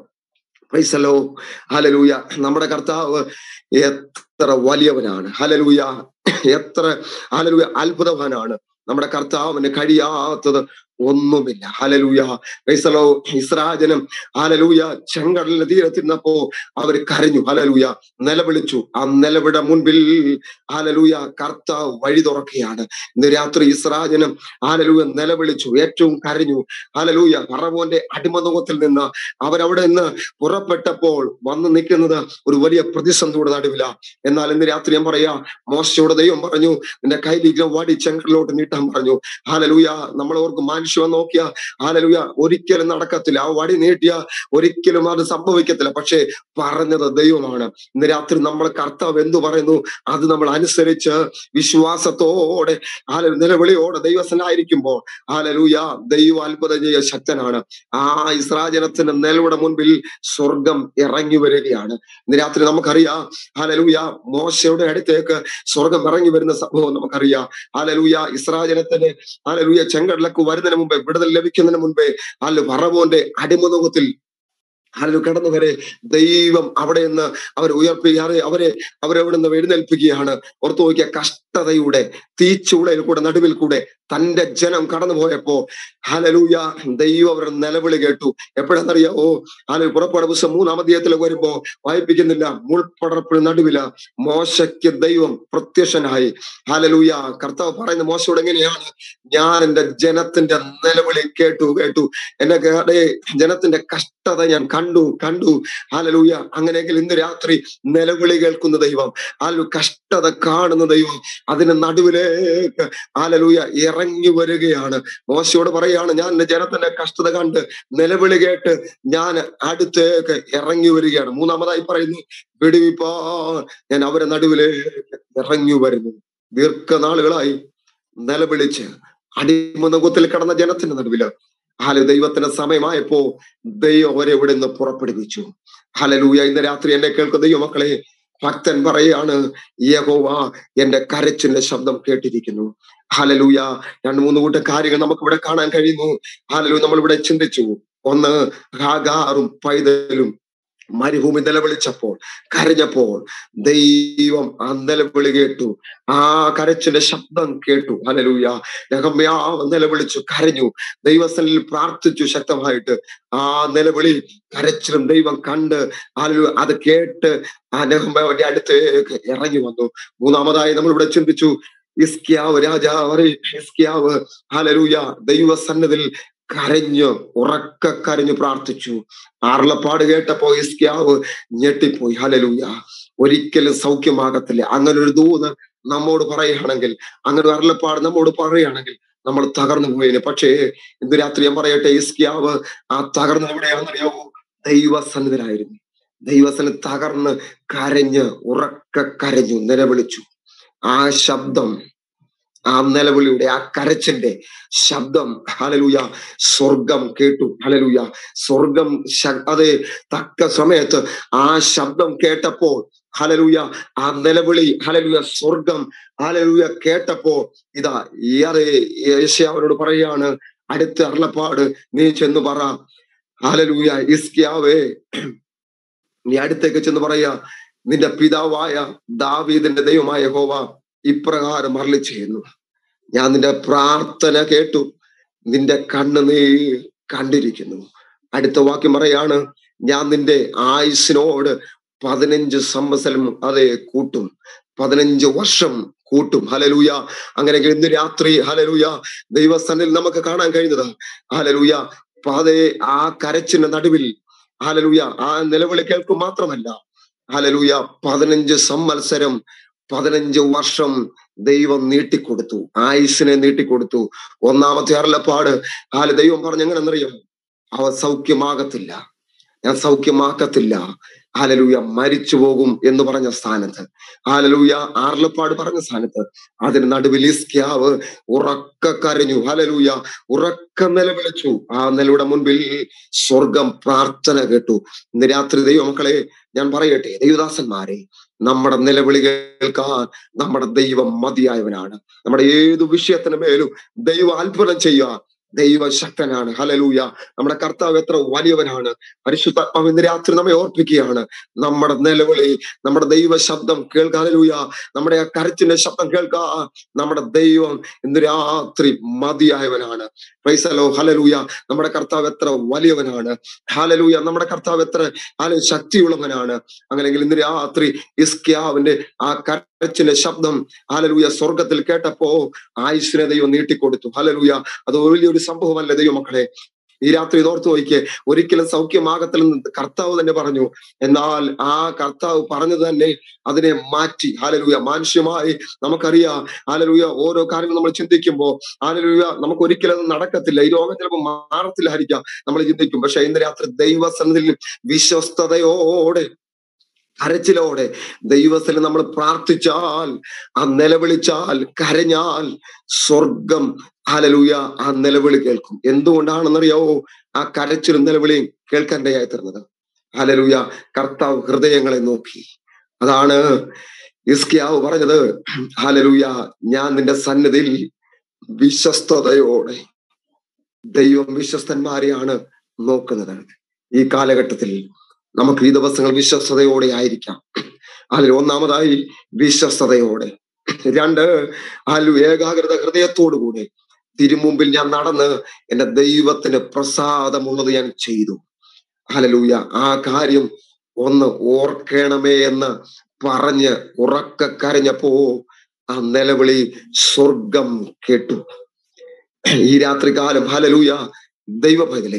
പൈസലോ ഹലലൂയ നമ്മുടെ കർത്താവ് എത്ര വലിയവനാണ് ഹലലൂയ എത്ര ഹലലൂയ അത്ഭുതവാനാണ് നമ്മുടെ കർത്താവിന് കഴിയാത്തത് ഒന്നുമില്ല ഹലലൂയ പൈസലോ ഇസ്രാജനം ഹലലൂയ ചെങ്കടലിന്റെ തീരത്തിരുന്നപ്പോ അവർ കരഞ്ഞു ഹലലൂയ നിലവിളിച്ചു ആ നിലവിട മുൻപിൽ ഹാലലൂയ കർത്താവ് വഴി തുറക്കുകയാണ് ഇന്ന് രാത്രി ഇസ്രാജനം ഹാലലൂയ നിലവിളിച്ചു ഏറ്റവും കരഞ്ഞു ഹാലലൂയ പറവോന്റെ അടിമനുഖത്തിൽ നിന്ന് അവരവിടെ നിന്ന് പുറപ്പെട്ടപ്പോൾ വന്ന് നിൽക്കുന്നത് ഒരു വലിയ പ്രതിസന്ധിയുടെ നടുവില എന്നാൽ ഇന്ന് രാത്രി ഞാൻ പറയാ മോശയുടെ ദൈവം പറഞ്ഞു നിന്റെ കയ്യിലിരിക്കുന്ന വടി ചെങ്കടലോട്ട് നീട്ടാൻ പറഞ്ഞു ഹാലലൂയ നമ്മളവർക്ക് മനുഷ്യൻ നോക്കിയ ഹാലലൂയ ഒരിക്കലും നടക്കത്തില്ല ആ വടി നീട്ടിയ ഒരിക്കലും അത് സംഭവിക്കത്തില്ല പക്ഷേ പറഞ്ഞത് ദൈവമാണ് ഇന്ന് രാത്രി നമ്മളെ കർത്താവ് എന്തു പറയുന്നു അത് നമ്മൾ അനുസരിച്ച് വിശ്വാസത്തോടെ ഹാല നിലവിളിയോടെ ദൈവസനായിരിക്കുമ്പോൾ ഹാലലൂയ ദൈവ അത്ഭുതം ചെയ്യ ശക്തനാണ് ആ ഇസ്രാജനത്തിന്റെ നിലവിടെ മുൻപിൽ സ്വർഗം ഇറങ്ങി വരികയാണ് ഇന്ന് രാത്രി നമുക്കറിയാം ഹാലലൂയ മോശയുടെ അടുത്തേക്ക് സ്വർഗം ഇറങ്ങി വരുന്ന സംഭവം നമുക്കറിയാം ഹാലലൂയ ഇസ്രാജനത്തിന് ഹാലലൂയ ചെങ്കടലക്ക് വരുന്നതിന് മുമ്പേ വിടുതൽ ലഭിക്കുന്നതിന് മുമ്പേ ഹാല പറവോന്റെ അടിമുഖത്തിൽ ഹാലു കടന്നു വരെ ദൈവം അവിടെ നിന്ന് അവരെ ഉയർപ്പിക്കാതെ അവരെ അവരവിടെ നിന്ന് എഴുന്നേൽപ്പിക്കുകയാണ് ഓർത്തു നോക്കിയ കഷ്ടതയുടെ തീച്ചൂടയിൽ കൂടെ നടുവിൽ കൂടെ തന്റെ ജനം കടന്നു പോയപ്പോ ഹലലൂയ ദൈവം അവരുടെ നിലവിളി കേട്ടു എപ്പോഴെന്നറിയാവോ ഹാല പുറപ്പാട് പുസ്തകം മൂന്നാം അധ്യായത്തിലേക്ക് വരുമ്പോ വായിപ്പിക്കുന്നില്ല മുൾപ്പടർപ്പിന് നടുവില മോശയ്ക്ക് ദൈവം പ്രത്യക്ഷനായി ഹാലലൂയ കർത്താവ് പറയുന്ന മോശയോട് എങ്ങനെയാണ് ഞാൻ എന്റെ ജനത്തിന്റെ നിലവിളി കേട്ടു കേട്ടു എന്നെ ജനത്തിന്റെ കഷ്ടത ഞാൻ കണ്ടു കണ്ടു ഹാലലൂയ അങ്ങനെയെങ്കിൽ ഇന്ന് രാത്രി നിലവിളി കേൾക്കുന്ന ദൈവം ഹാലു കഷ്ടത കാണുന്ന ദൈവം അതിന് നടുവിലേക്ക് ഹാലലൂയ ഇറങ്ങി വരികയാണ് മോശയോട് പറയാണ് ഞാൻ എന്റെ ജനത്തിന്റെ കഷ്ടത കണ്ട് നിലവിളി കേട്ട് ഞാൻ അടുത്തേക്ക് ഇറങ്ങി വരികയാണ് മൂന്നാമതായി പറയുന്നു വെടിവിപ്പാ ഞാൻ അവരെ നടുവിലേക്ക് ഇറങ്ങി വരുന്നു ദീർഘനാളുകളായി നിലവിളിച്ച് അടിമുഖത്തിൽ കിടന്ന ജനത്തിന്റെ നടുവില് ഹാല ദൈവത്തിന്റെ സമയമായപ്പോ ദൈവം അവരെ ഇവിടെ നിന്ന് പുറപ്പെടുവിച്ചു ഹലലൂയ ഇന്ന് രാത്രി എന്നെ കേൾക്കുന്ന ദൈവമക്കളെ ഭക്തൻ പറയാണ് യഹോവ എന്റെ കരച്ചിന്റെ ശബ്ദം കേട്ടിരിക്കുന്നു ഹലലൂയ രണ്ട് മൂന്ന് കൂട്ടം കാര്യങ്ങൾ നമുക്ക് ഇവിടെ കാണാൻ കഴിയുന്നു ഹലലു നമ്മൾ ഇവിടെ ചിന്തിച്ചു ഒന്ന് ഹാഗാറും പൈതലും മരുഭൂമി നിലവിളിച്ചപ്പോൾ കരഞ്ഞപ്പോൾ ദൈവം ആ നിലവിളി കേട്ടു ആ കരച്ചിന്റെ ശബ്ദം കേട്ടു ഹലലൂയ രഹമ്യാ നിലവിളിച്ചു കരഞ്ഞു ദൈവസ്ഥനിൽ പ്രാർത്ഥിച്ചു ശക്തമായിട്ട് ആ നിലവിളി കരച്ചിലും ദൈവം കണ്ട് ഹലലു അത് കേട്ട് ആ നെഹമ്യാവിന്റെ അടുത്തേക്ക് ഇറങ്ങി വന്നു മൂന്നാമതായി നമ്മൾ ഇവിടെ ചിന്തിച്ചു ഇസ്കിയാവ് രാജാവ് ഇസ്കിയാവ് ഹലലൂയ ദൈവസന്നതിൽ കരഞ്ഞു ഉറക്ക കരഞ്ഞു പ്രാർത്ഥിച്ചു ആർലപ്പാട് കേട്ടപ്പോ ഇസ്കിയാവ് ഞെട്ടിപ്പോയി ഹലലൂയ ഒരിക്കലും സൗഖ്യമാകത്തില്ല അങ്ങനെ ഒരു ദൂത് നമ്മോട് പറയുകയാണെങ്കിൽ അങ്ങനെ ഒരു അരുളപ്പാട് നമ്മോട് പറയുകയാണെങ്കിൽ നമ്മൾ തകർന്നു പോയേനെ പക്ഷേ ഇന്ന് രാത്രി ഞാൻ പറയട്ടെ ഇസ്കിയാവ് ആ തകർന്ന് എവിടെയാണെന്നറിയാവോ ദൈവസന്നിധിലായിരുന്നു ദൈവസന് തകർന്ന് കരഞ്ഞ് ഉറക്ക കരഞ്ഞു നിലവിളിച്ചു ആ ശബ്ദം ആ നിലവിളിയുടെ ആ കരച്ചിന്റെ ശബ്ദം ഹലലൂയ സ്വർഗം കേട്ടു ഹലലൂയ സ്വർഗം അത് തക്ക സമയത്ത് ആ ശബ്ദം കേട്ടപ്പോൾ ഹലലൂയ ആ നിലവിളി ഹലലൂയ സ്വർഗം ഹലലൂയ കേട്ടപ്പോ ഇതാ ഏറെ യേശയാവനോട് പറയാണ് അടുത്ത അരുളപ്പാട് നീ ചെന്ന് പറ ഹലലൂയ ഇസ്കിയാവേ നീ അടുത്തേക്ക് ചെന്ന് പറയാ നിന്റെ പിതാവായ ദാവീദിന്റെ ദൈവമായ ഹോവ ഇപ്രകാരം അരളി ചെയ്യുന്നു ഞാൻ നിന്റെ പ്രാർത്ഥന കേട്ടു നിന്റെ കണ്ണ് നീ കണ്ടിരിക്കുന്നു അടുത്ത വാക്യം പറയാണ് ഞാൻ നിന്റെ ആയുസിനോട് പതിനഞ്ച് സംവത്സരം അതെ കൂട്ടും പതിനഞ്ച് വർഷം കൂട്ടും ഹലലൂയ അങ്ങനെ ഇന്ന് രാത്രി ഹലലൂയ ദൈവസ്ഥാനിൽ നമുക്ക് കാണാൻ കഴിയുന്നത് ഹലലൂയ അതെ ആ കരച്ചിന്റെ നടുവിൽ ഹലലൂയ ആ നിലവിളി കേൾക്കും മാത്രമല്ല ഹലലൂയ പതിനഞ്ച് സംവത്സരം പതിനഞ്ച് വർഷം ദൈവം നീട്ടിക്കൊടുത്തു ആയുസിനെ നീട്ടിക്കൊടുത്തു ഒന്നാമത്തെ അരുളപ്പാട് ഹാല ദൈവം പറഞ്ഞ എങ്ങനെന്നറിയാം അവ സൗഖ്യമാകത്തില്ല ഞാൻ സൗഖ്യമാക്കത്തില്ല ഹാലലൂയ മരിച്ചു പോകും എന്ന് പറഞ്ഞ സ്ഥാനത്ത് ഹാലലൂയ ആർലപ്പാട് പറഞ്ഞ സ്ഥാനത്ത് അതിന് നടുവിൽ ഇസ്ക്യാവ് ഉറക്ക കരഞ്ഞു ഹാലലൂയ ഉറക്ക നിലവിളിച്ചു ആ നിലയുടെ മുൻപിൽ സ്വർഗം പ്രാർത്ഥന കേട്ടു ഇന്ന് രാത്രി ദൈവമക്കളെ ഞാൻ പറയട്ടെ ദൈവദാസന്മാരെ നമ്മുടെ നിലവിളി കേൾക്കാൻ നമ്മുടെ ദൈവം മതിയായവനാണ് നമ്മുടെ ഏതു വിഷയത്തിന് മേലും ദൈവം അത്ഭുതം ചെയ്യുക ദൈവശക്തനാണ് ഹലലൂയ നമ്മുടെ കർത്താവ് എത്ര വലിയവനാണ് പരിശുദ്ധാത്മാവ് ഇന്ന് രാത്രി നമ്മെ ഓർപ്പിക്കുകയാണ് നമ്മുടെ നിലവിളി നമ്മുടെ ദൈവ ശബ്ദം കേൾക്കുക ഹലലൂയ നമ്മുടെ ആ കരച്ചിന്റെ ശബ്ദം കേൾക്കുക നമ്മുടെ ദൈവം ഇന്ന് രാത്രി മതിയായവനാണ് പൈസലോ ഹലലൂയ നമ്മുടെ കർത്താവ് എത്ര വലിയവനാണ് ഹാലലൂയ നമ്മുടെ കർത്താവ് എത്ര ഹാല ശക്തിയുള്ളവനാണ് അങ്ങനെയെങ്കിൽ ഇന്ന് രാത്രി ഇസ്ക്യാവിന്റെ ആ കരച്ചിന്റെ ശബ്ദം ഹാലലൂയ സ്വർഗത്തിൽ കേട്ടപ്പോ ആയുഷിനെ ദൈവം നീട്ടിക്കൊടുത്തു ഹലലൂയ അത് വലിയൊരു സംഭവമല്ല ദൈവമക്കളെ ഈ രാത്രി ഓർത്തു നോക്കിയേ ഒരിക്കലും സൗഖ്യമാകത്തില്ലെന്ന് കർത്താവ് തന്നെ പറഞ്ഞു എന്നാൽ ആ കർത്താവ് പറഞ്ഞത് തന്നെ അതിനെ മാറ്റി ഹാലലൂയ മാനുഷ്യമായി നമുക്കറിയാം ഹാലലൂയ ഓരോ കാര്യങ്ങൾ നമ്മൾ ചിന്തിക്കുമ്പോൾ ഹാലലൂയ നമുക്ക് ഒരിക്കലും നടക്കത്തില്ല ഈ രോഗം ചിലപ്പോൾ മാറത്തില്ലായിരിക്കാം നമ്മൾ ചിന്തിക്കും പക്ഷെ ഇന്ന് രാത്രി ദൈവസന്നിധിയിൽ വിശ്വസ്തയോടെ കരച്ചിലോടെ ദൈവത്തിൽ നമ്മൾ പ്രാർത്ഥിച്ചാൽ ആ നിലവിളിച്ചാൽ കരഞ്ഞാൽ സ്വർഗം ഹലലൂയ ആ നിലവിളി കേൾക്കും എന്തുകൊണ്ടാണെന്നറിയാവോ ആ കരച്ചിലും നിലവിളിയും കേൾക്കാൻ്റെയായി തീർന്നത് ഹലലൂയ കർത്താവ് ഹൃദയങ്ങളെ നോക്കി അതാണ് ഇസ്കിയാവ് പറഞ്ഞത് ഹലലൂയ ഞാൻ നിന്റെ സന്നിധിയിൽ വിശ്വസ്തയോടെ ദൈവം വിശ്വസ്തന്മാരെയാണ് നോക്കുന്നത് ഈ കാലഘട്ടത്തിൽ നമുക്ക് ഈ ദിവസങ്ങൾ വിശ്വസ്തയോടെ ആയിരിക്കാം അതിൽ ഒന്നാമതായി വിശ്വസ്തയോടെ രണ്ട് അല്ലു ഏകാഗ്രത ഹൃദയത്തോടുകൂടി തിരുമുമ്പിൽ ഞാൻ നടന്ന് എന്റെ ദൈവത്തിന് പ്രസാദമുള്ളത് ഞാൻ ചെയ്തു ഹലലൂയ ആ കാര്യം ഒന്ന് ഓർക്കണമേ എന്ന് പറഞ്ഞ് ഉറക്ക കരഞ്ഞപ്പോ ആ നിലവിളി സ്വർഗം കേട്ടു ഈ രാത്രി കാലം ഹലലൂയ ദൈവ പൈതലേ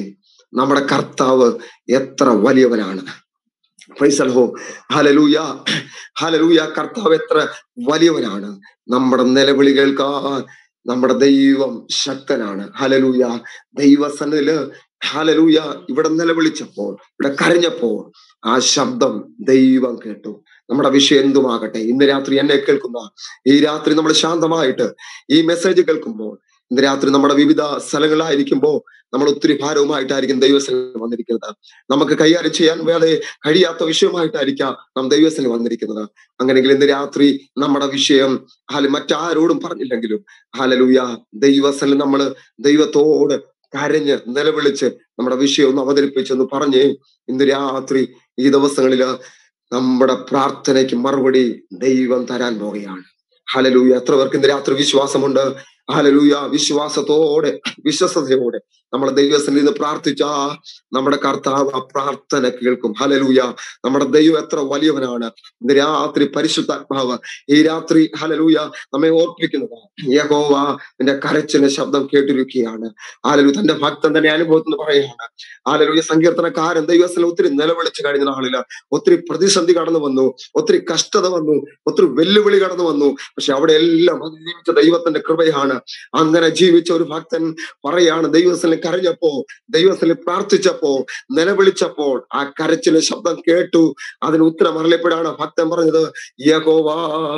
നമ്മുടെ കർത്താവ് എത്ര വലിയവനാണ് പ്രൈസൽഹോ ഹലലൂയ ഹലലൂയ കർത്താവ് എത്ര വലിയവനാണ് നമ്മുടെ നിലവിളി കേൾക്കാൻ നമ്മുടെ ദൈവം ശക്തനാണ് ഹലലൂയ ദൈവസന്നില് ഹലലൂയ ഇവിടെ നിലവിളിച്ചപ്പോൾ ഇവിടെ കരഞ്ഞപ്പോൾ ആ ശബ്ദം ദൈവം കേട്ടു നമ്മുടെ വിഷയം എന്തുമാകട്ടെ ഇന്ന് രാത്രി എന്നെ കേൾക്കുന്ന ഈ രാത്രി നമ്മൾ ശാന്തമായിട്ട് ഈ മെസ്സേജ് കേൾക്കുമ്പോൾ ഇന്ന് രാത്രി നമ്മുടെ വിവിധ സ്ഥലങ്ങളായിരിക്കുമ്പോൾ നമ്മൾ ഒത്തിരി ഭാരവുമായിട്ടായിരിക്കും ദൈവസ്ഥലിൽ വന്നിരിക്കുന്നത് നമുക്ക് കൈകാര്യം ചെയ്യാൻ വേറെ കഴിയാത്ത വിഷയമായിട്ടായിരിക്കാം നാം ദൈവസ്ഥലിൽ വന്നിരിക്കുന്നത് അങ്ങനെയെങ്കിൽ ഇന്ന് രാത്രി നമ്മുടെ വിഷയം ഹാല മറ്റാരോടും പറഞ്ഞില്ലെങ്കിലും ഹാലലൂയ ദൈവസ്ഥലിൽ നമ്മൾ ദൈവത്തോട് കരഞ്ഞ് നിലവിളിച്ച് നമ്മുടെ വിഷയം ഒന്ന് അവതരിപ്പിച്ചെന്ന് പറഞ്ഞ് ഇന്ന് രാത്രി ഈ ദിവസങ്ങളില് നമ്മുടെ പ്രാർത്ഥനയ്ക്ക് മറുപടി ദൈവം തരാൻ പോകുകയാണ് ഹലലൂയ എത്ര പേർക്ക് ഇന്ന് രാത്രി വിശ്വാസമുണ്ട് ഹലലൂയ വിശ്വാസത്തോടെ വിശ്വസതയോടെ നമ്മുടെ ദൈവത്തിൽ നിന്ന് പ്രാർത്ഥിച്ച നമ്മുടെ കർത്താവ് ആ പ്രാർത്ഥന കേൾക്കും ഹലലൂയ നമ്മുടെ ദൈവം എത്ര വലിയവനാണ് ഇന്ന് രാത്രി പരിശുദ്ധാത്മാവ് ഈ രാത്രി ഹലലൂയ നമ്മെ ഓർപ്പിക്കുന്നത് യഹോവ നിന്റെ കരച്ചിന്റെ ശബ്ദം കേട്ടിരിക്കുകയാണ് ആലലു തന്റെ ഭക്തൻ തന്നെ അനുഭവത്തിൽ പറയുകയാണ് ആലലൂയ സങ്കീർത്തനക്കാരൻ ദൈവസ്ഥലം ഒത്തിരി നിലവിളിച്ച് കഴിഞ്ഞ നാളില് ഒത്തിരി പ്രതിസന്ധി കടന്നു വന്നു ഒത്തിരി കഷ്ടത വന്നു ഒത്തിരി വെല്ലുവിളി കടന്നു വന്നു പക്ഷെ അവിടെ എല്ലാം ജീവിച്ച ദൈവത്തിന്റെ കൃപയാണ് അങ്ങനെ ജീവിച്ച ഒരു ഭക്തൻ പറയാണ് ദൈവസ്ഥലം കരഞ്ഞപ്പോ ദൈവസ്ഥലം പ്രാർത്ഥിച്ചപ്പോ നിലവിളിച്ചപ്പോൾ ആ കരച്ചിലെ ശബ്ദം കേട്ടു അതിന് ഉത്തരം അറിയപ്പെടാണ് ഭക്തൻ പറഞ്ഞത് യഹോവാ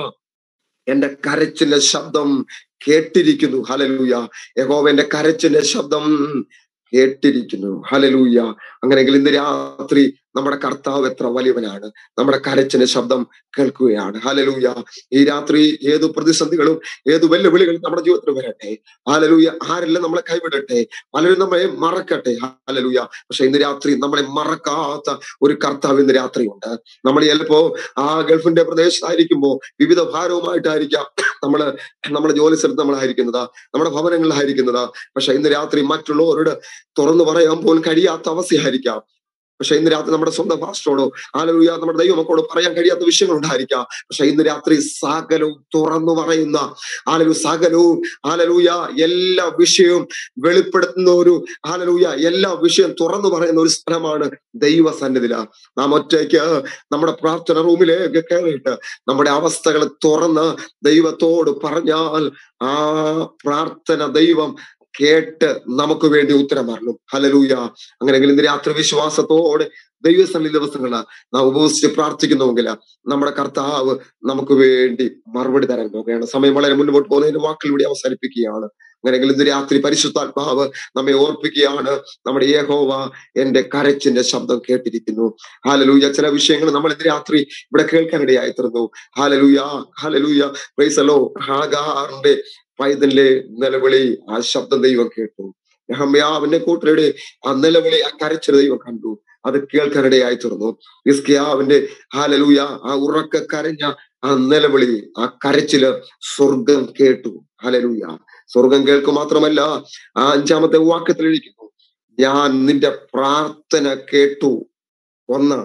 എന്റെ കരച്ചിന്റെ ശബ്ദം കേട്ടിരിക്കുന്നു ഹലലൂയ യഹോവന്റെ കരച്ചിന്റെ ശബ്ദം കേട്ടിരിക്കുന്നു ഹലലൂയ അങ്ങനെയെങ്കിൽ ഇന്ന് രാത്രി നമ്മുടെ കർത്താവ് എത്ര വലിയവനാണ് നമ്മുടെ കരച്ചിന്റെ ശബ്ദം കേൾക്കുകയാണ് ഹലലൂയ ഈ രാത്രി ഏതു പ്രതിസന്ധികളും ഏതു വെല്ലുവിളികളും നമ്മുടെ ജീവിതത്തിൽ വരട്ടെ ഹാലലൂയ ആരെല്ലാം നമ്മളെ കൈവിടട്ടെ പലരും നമ്മളെ മറക്കട്ടെ ഹാലലൂയ പക്ഷെ ഇന്ന് രാത്രി നമ്മളെ മറക്കാത്ത ഒരു കർത്താവ് ഇന്ന് രാത്രിയുണ്ട് നമ്മൾ ചിലപ്പോ ആ ഗൾഫിന്റെ പ്രദേശത്തായിരിക്കുമ്പോ വിവിധ ഭാരവുമായിട്ടായിരിക്കാം നമ്മള് നമ്മുടെ ജോലി സ്ഥലത്ത് നമ്മളായിരിക്കുന്നത് നമ്മുടെ ഭവനങ്ങളിലായിരിക്കുന്നത് പക്ഷെ ഇന്ന് രാത്രി മറ്റുള്ളവരോട് തുറന്നു പറയാൻ പോലും കഴിയാത്ത അവസ്ഥയായിരിക്കാം പക്ഷെ ഇന്ന് രാത്രി നമ്മുടെ സ്വന്തം പാസ്റ്ററോടോ ആലലൂയ നമ്മുടെ ദൈവമക്കളോട് പറയാൻ കഴിയാത്ത വിഷയങ്ങൾ ഉണ്ടായിരിക്കാം പക്ഷെ ഇന്ന് രാത്രി സകലവും തുറന്നു പറയുന്ന ആലലു സകലവും ആലലൂയ എല്ലാ വിഷയവും വെളിപ്പെടുത്തുന്ന ഒരു ആലലൂയ എല്ലാ വിഷയം തുറന്നു പറയുന്ന ഒരു സ്ഥലമാണ് ദൈവസന്നിധില നാം ഒറ്റയ്ക്ക് നമ്മുടെ പ്രാർത്ഥന റൂമിലേക്ക് കയറിയിട്ട് നമ്മുടെ അവസ്ഥകൾ തുറന്ന് ദൈവത്തോട് പറഞ്ഞാൽ ആ പ്രാർത്ഥന ദൈവം കേട്ട് നമുക്ക് വേണ്ടി ഉത്തരം പറഞ്ഞു ഹലലൂയ അങ്ങനെയെങ്കിൽ ഇന്ന് രാത്രി വിശ്വാസത്തോടെ ദൈവസന്ധി ദിവസങ്ങള് നാം ഉപവസിച്ച് പ്രാർത്ഥിക്കുന്നുവെങ്കിൽ നമ്മുടെ കർത്താവ് നമുക്ക് വേണ്ടി മറുപടി തരാൻ പോകുകയാണ് സമയം വളരെ മുന്നോട്ട് പോകുന്നതിന് വാക്കിലൂടെ അവസാനിപ്പിക്കുകയാണ് അങ്ങനെയെങ്കിൽ ഇന്ന് രാത്രി പരിശുദ്ധാത്മാവ് നമ്മെ ഓർപ്പിക്കുകയാണ് നമ്മുടെ ഏഹോവ എന്റെ കരച്ചിന്റെ ശബ്ദം കേട്ടിരിക്കുന്നു ഹാലലൂയ ചില വിഷയങ്ങൾ നമ്മൾ ഇന്ന് രാത്രി ഇവിടെ കേൾക്കാനിടയായി തീർന്നു ഹാലലൂയ ഹാലലൂയ പ്രൈസലോ ഹാഗാറിന്റെ പൈതലിലെ നിലവിളി ആ ശബ്ദം ദൈവം കേട്ടു യഹമ്യാവിന്റെ കൂട്ടരുടെ ആ നിലവിളി ആ കരച്ചിൽ ദൈവം കണ്ടു അത് കേൾക്കാനിടയായി തീർന്നു ഇസ്കിയാവിന്റെ ഹാലലൂയ ആ ഉറക്ക കരഞ്ഞ ആ നിലവിളി ആ കരച്ചില് സ്വർഗം കേട്ടു ഹലലൂയ സ്വർഗം കേൾക്കുക മാത്രമല്ല ആ അഞ്ചാമത്തെ വാക്യത്തിൽ എഴുതിക്കുന്നു ഞാൻ നിന്റെ പ്രാർത്ഥന കേട്ടു ഒന്ന്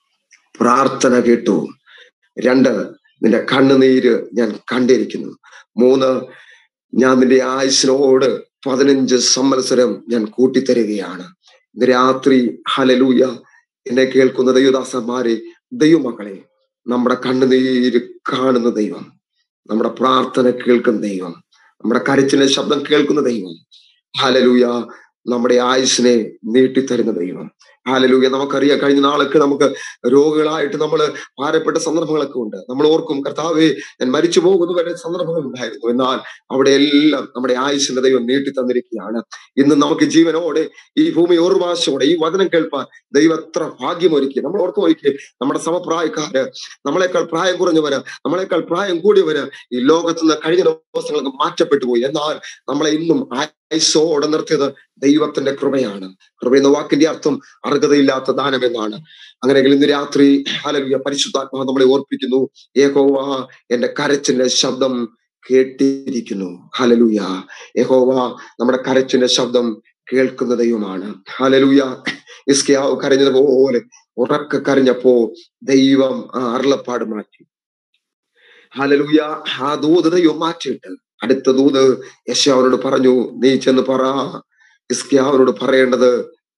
പ്രാർത്ഥന കേട്ടു രണ്ട് നിന്റെ കണ്ണുനീര് ഞാൻ കണ്ടിരിക്കുന്നു മൂന്ന് ഞാൻ നിന്റെ ആയുസിനോട് പതിനഞ്ച് സംവത്സരം ഞാൻ കൂട്ടിത്തരികയാണ് ഇന്ന് രാത്രി ഹലലൂയ എന്നെ കേൾക്കുന്ന ദൈവദാസന്മാരെ ദൈവമക്കളെ നമ്മുടെ കണ്ണുനീര് കാണുന്ന ദൈവം നമ്മുടെ പ്രാർത്ഥന കേൾക്കുന്ന ദൈവം നമ്മുടെ കരച്ചിലെ ശബ്ദം കേൾക്കുന്ന ദൈവം ഹലലൂയ നമ്മുടെ ആയുസിനെ നീട്ടിത്തരുന്ന ദൈവം ഹാലലൂയ നമുക്കറിയാം കഴിഞ്ഞ നാളൊക്കെ നമുക്ക് രോഗികളായിട്ട് നമ്മൾ ഭാരപ്പെട്ട സന്ദർഭങ്ങളൊക്കെ ഉണ്ട് നമ്മൾ ഓർക്കും കർത്താവെ ഞാൻ മരിച്ചു പോകുന്ന വരെ സന്ദർഭങ്ങൾ ഉണ്ടായിരുന്നു എന്നാൽ അവിടെ എല്ലാം നമ്മുടെ ആയുസിന്റെ ദൈവം നീട്ടി തന്നിരിക്കുകയാണ് ഇന്ന് നമുക്ക് ജീവനോടെ ഈ ഭൂമി ഓർവാശോടെ ഈ വചനം കേൾപ്പാൻ ദൈവം എത്ര ഭാഗ്യമൊരുക്കി നമ്മൾ ഓർത്ത് നോക്കി നമ്മുടെ സമപ്രായക്കാര് നമ്മളെക്കാൾ പ്രായം കുറഞ്ഞവര് നമ്മളെക്കാൾ പ്രായം കൂടിയവര് ഈ ലോകത്ത് നിന്ന് കഴിഞ്ഞ ദിവസങ്ങൾക്ക് മാറ്റപ്പെട്ടു പോയി എന്നാൽ നമ്മളെ ഇന്നും ആയുസോടെ നിർത്തിയത് ദൈവത്തിന്റെ കൃപയാണ് കൃപ എന്ന വാക്കിന്റെ അർത്ഥം അർഹതയില്ലാത്ത ദാനം എന്നാണ് അങ്ങനെയെങ്കിൽ ഇന്ന് രാത്രി ഹലലുയ പരിശുദ്ധാത്മാവ് നമ്മളെ ഓർപ്പിക്കുന്നു ഏകോവ എന്റെ കരച്ചിന്റെ ശബ്ദം കേട്ടിരിക്കുന്നു ഹലലുയ യഹോവ നമ്മുടെ കരച്ചിന്റെ ശബ്ദം കേൾക്കുന്ന ദൈവമാണ് ഹലലുയ ഇസ്കിയാവ് കരഞ്ഞതുപോലെ ഉറക്ക കരഞ്ഞപ്പോ ദൈവം ആ അരുളപ്പാട് മാറ്റി ഹലലുയ ആ ദൂത് ദൈവം മാറ്റിയിട്ട് അടുത്ത ദൂത് യശാവനോട് പറഞ്ഞു നീ ചെന്ന് പറ ഇസ്കിയാവനോട് പറയേണ്ടത്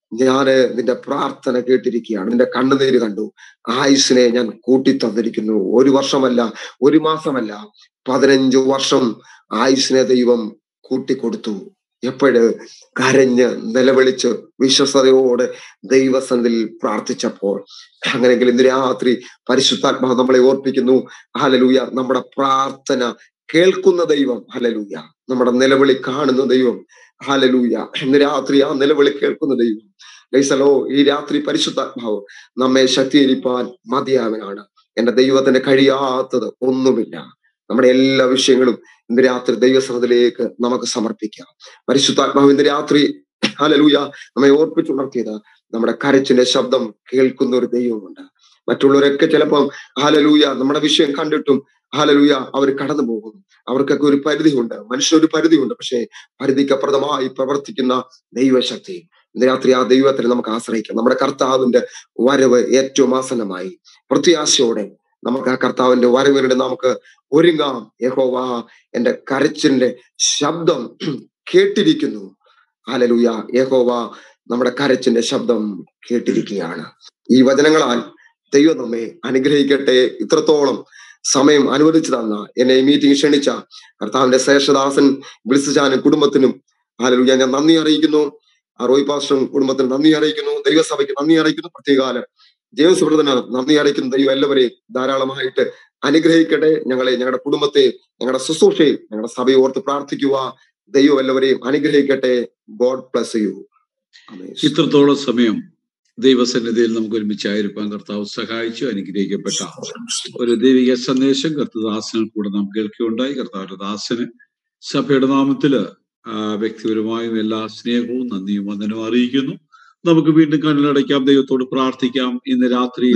ഞാന് നിന്റെ പ്രാർത്ഥന കേട്ടിരിക്കുകയാണ് നിന്റെ കണ്ണുനീര് കണ്ടു ആയുസിനെ ഞാൻ കൂട്ടി തന്നിരിക്കുന്നു ഒരു വർഷമല്ല ഒരു മാസമല്ല പതിനഞ്ച് വർഷം ആയുസിനെ ദൈവം കൂട്ടിക്കൊടുത്തു എപ്പോഴ് കരഞ്ഞ് നിലവിളിച്ച് വിശ്വസതയോടെ ദൈവസന്നിധിയിൽ പ്രാർത്ഥിച്ചപ്പോൾ അങ്ങനെയെങ്കിൽ ഇന്ന് രാത്രി പരിശുദ്ധാത്മാവ് നമ്മളെ ഓർപ്പിക്കുന്നു ഹലലൂയ നമ്മുടെ പ്രാർത്ഥന കേൾക്കുന്ന ദൈവം ഹലലൂയ നമ്മുടെ നിലവിളി കാണുന്ന ദൈവം ഹലലൂയ ഇന്ന് രാത്രി ആ നിലവിളി കേൾക്കുന്ന ദൈവം ലൈസലോ ഈ രാത്രി പരിശുദ്ധാത്മാവ് നമ്മെ ശക്തീകരിപ്പാൻ മതിയാവനാണ് എന്റെ ദൈവത്തിന് കഴിയാത്തത് ഒന്നുമില്ല നമ്മുടെ എല്ലാ വിഷയങ്ങളും ഇന്ന് രാത്രി ദൈവസനത്തിലേക്ക് നമുക്ക് സമർപ്പിക്കാം പരിശുദ്ധാത്മാവ് ഇന്ന് രാത്രി ഹലലൂയ നമ്മെ ഓർപ്പിച്ചുണർത്തിയത് നമ്മുടെ കരച്ചിന്റെ ശബ്ദം കേൾക്കുന്ന ഒരു ദൈവമുണ്ട് മറ്റുള്ളവരൊക്കെ ചിലപ്പം ഹാലലൂയ നമ്മുടെ വിഷയം കണ്ടിട്ടും ഹാലലൂയ അവർ കടന്നു പോകും അവർക്കൊക്കെ ഒരു പരിധിയുണ്ട് മനുഷ്യനൊരു പരിധിയുണ്ട് പക്ഷേ പരിധിക്കപ്രദമായി പ്രവർത്തിക്കുന്ന ദൈവശക്തി ഇന്ന് രാത്രി ആ ദൈവത്തിന് നമുക്ക് ആശ്രയിക്കാം നമ്മുടെ കർത്താവിന്റെ വരവ് ഏറ്റവും ആസന്നമായി പ്രത്യാശയോടെ നമുക്ക് ആ കർത്താവിന്റെ വരവിനുടെ നമുക്ക് ഒരുങ്ങാം യഹോവ എന്റെ കരച്ചിന്റെ ശബ്ദം കേട്ടിരിക്കുന്നു ഹാലലൂയ യഹോവ നമ്മുടെ കരച്ചിന്റെ ശബ്ദം കേട്ടിരിക്കുകയാണ് ഈ വചനങ്ങളാൽ ദൈവം നമ്മെ അനുഗ്രഹിക്കട്ടെ ഇത്രത്തോളം സമയം അനുവദിച്ചു തന്ന എന്നെ ഈ മീറ്റിംഗ് ക്ഷണിച്ച കർത്താവിന്റെ ശേഷദാസൻ വിളിച്ചാനും കുടുംബത്തിനും ഹാലലൂയ ഞാൻ നന്ദി അറിയിക്കുന്നു ആ റോയ് പാസ്റ്ററും കുടുംബത്തിന് നന്ദി അറിയിക്കുന്നു ദൈവസഭയ്ക്ക് നന്ദി അറിയിക്കുന്നു പ്രത്യേകാല ജയസുബ്രതന് നന്ദി അറിയിക്കുന്നു ദൈവം എല്ലാവരെയും ധാരാളമായിട്ട് അനുഗ്രഹിക്കട്ടെ ഞങ്ങളെ ഞങ്ങളുടെ കുടുംബത്തെ ഞങ്ങളുടെ ശുശ്രൂഷയെ ഞങ്ങളുടെ സഭയെ ഓർത്ത് പ്രാർത്ഥിക്കുക ദൈവം എല്ലാവരെയും അനുഗ്രഹിക്കട്ടെ ഗോഡ് പ്ലസ് യു ഇത്രത്തോളം സമയം ദൈവസന്നിധിയിൽ നമുക്ക് ഒരുമിച്ചായിരിക്കാൻ കർത്താവ് സഹായിച്ചു അനുഗ്രഹിക്കപ്പെട്ട ഒരു ദൈവിക സന്ദേശം കർത്തദാസനിൽ കൂടെ നാം കേൾക്കുകയുണ്ടായി കർത്താവിന്റെ ദാസന് സഭയുടെ നാമത്തില് ആ വ്യക്തിപരമായും എല്ലാ സ്നേഹവും നന്ദിയും വന്ദനവും അറിയിക്കുന്നു നമുക്ക് വീണ്ടും കണ്ണിലടയ്ക്കാം ദൈവത്തോട് പ്രാർത്ഥിക്കാം ഇന്ന് രാത്രി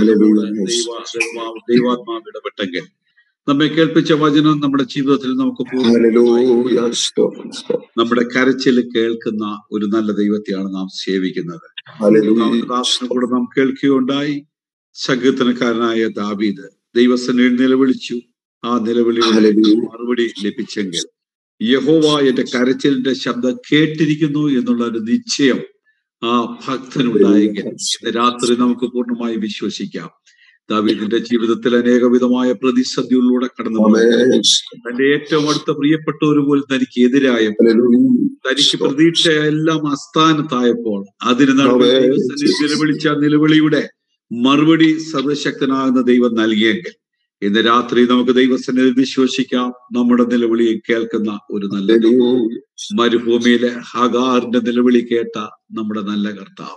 ദൈവ ദൈവാത്മാവ് ഇടപെട്ടെങ്കിൽ നമ്മെ കേൾപ്പിച്ച വചനം നമ്മുടെ ജീവിതത്തിൽ നമുക്ക് നമ്മുടെ കരച്ചിൽ കേൾക്കുന്ന ഒരു നല്ല ദൈവത്തെയാണ് നാം സേവിക്കുന്നത് കൂടെ നാം കേൾക്കുകയുണ്ടായി സങ്കീർത്തനക്കാരനായ ദാവീദ് ദൈവസന്നിധിയിൽ നിലവിളിച്ചു ആ നിലവിളിയുടെ മറുപടി ലഭിച്ചെങ്കിൽ യഹോവ എന്റെ കരച്ചിലിന്റെ ശബ്ദം കേട്ടിരിക്കുന്നു എന്നുള്ള ഒരു നിശ്ചയം ആ ഭക്തനുണ്ടായെങ്കിൽ രാത്രി നമുക്ക് പൂർണ്ണമായി വിശ്വസിക്കാം ദാവീദിന്റെ ജീവിതത്തിൽ അനേകവിധമായ പ്രതിസന്ധികളിലൂടെ കടന്നു തന്റെ ഏറ്റവും അടുത്ത പ്രിയപ്പെട്ടവർ പോലും തനിക്ക് എതിരായ തനിക്ക് പ്രതീക്ഷ എല്ലാം അസ്ഥാനത്തായപ്പോൾ അതിന് നിലവിളിച്ച നിലവിളിയുടെ മറുപടി സർവശക്തനാകുന്ന ദൈവം നൽകിയെങ്കിൽ ഇന്ന് രാത്രി നമുക്ക് ദൈവസന്നിധി വിശ്വസിക്കാം നമ്മുടെ നിലവിളിയെ കേൾക്കുന്ന ഒരു നല്ല മരുഭൂമിയിലെ ഹഗാറിന്റെ നിലവിളി കേട്ട നമ്മുടെ നല്ല കർത്താവ്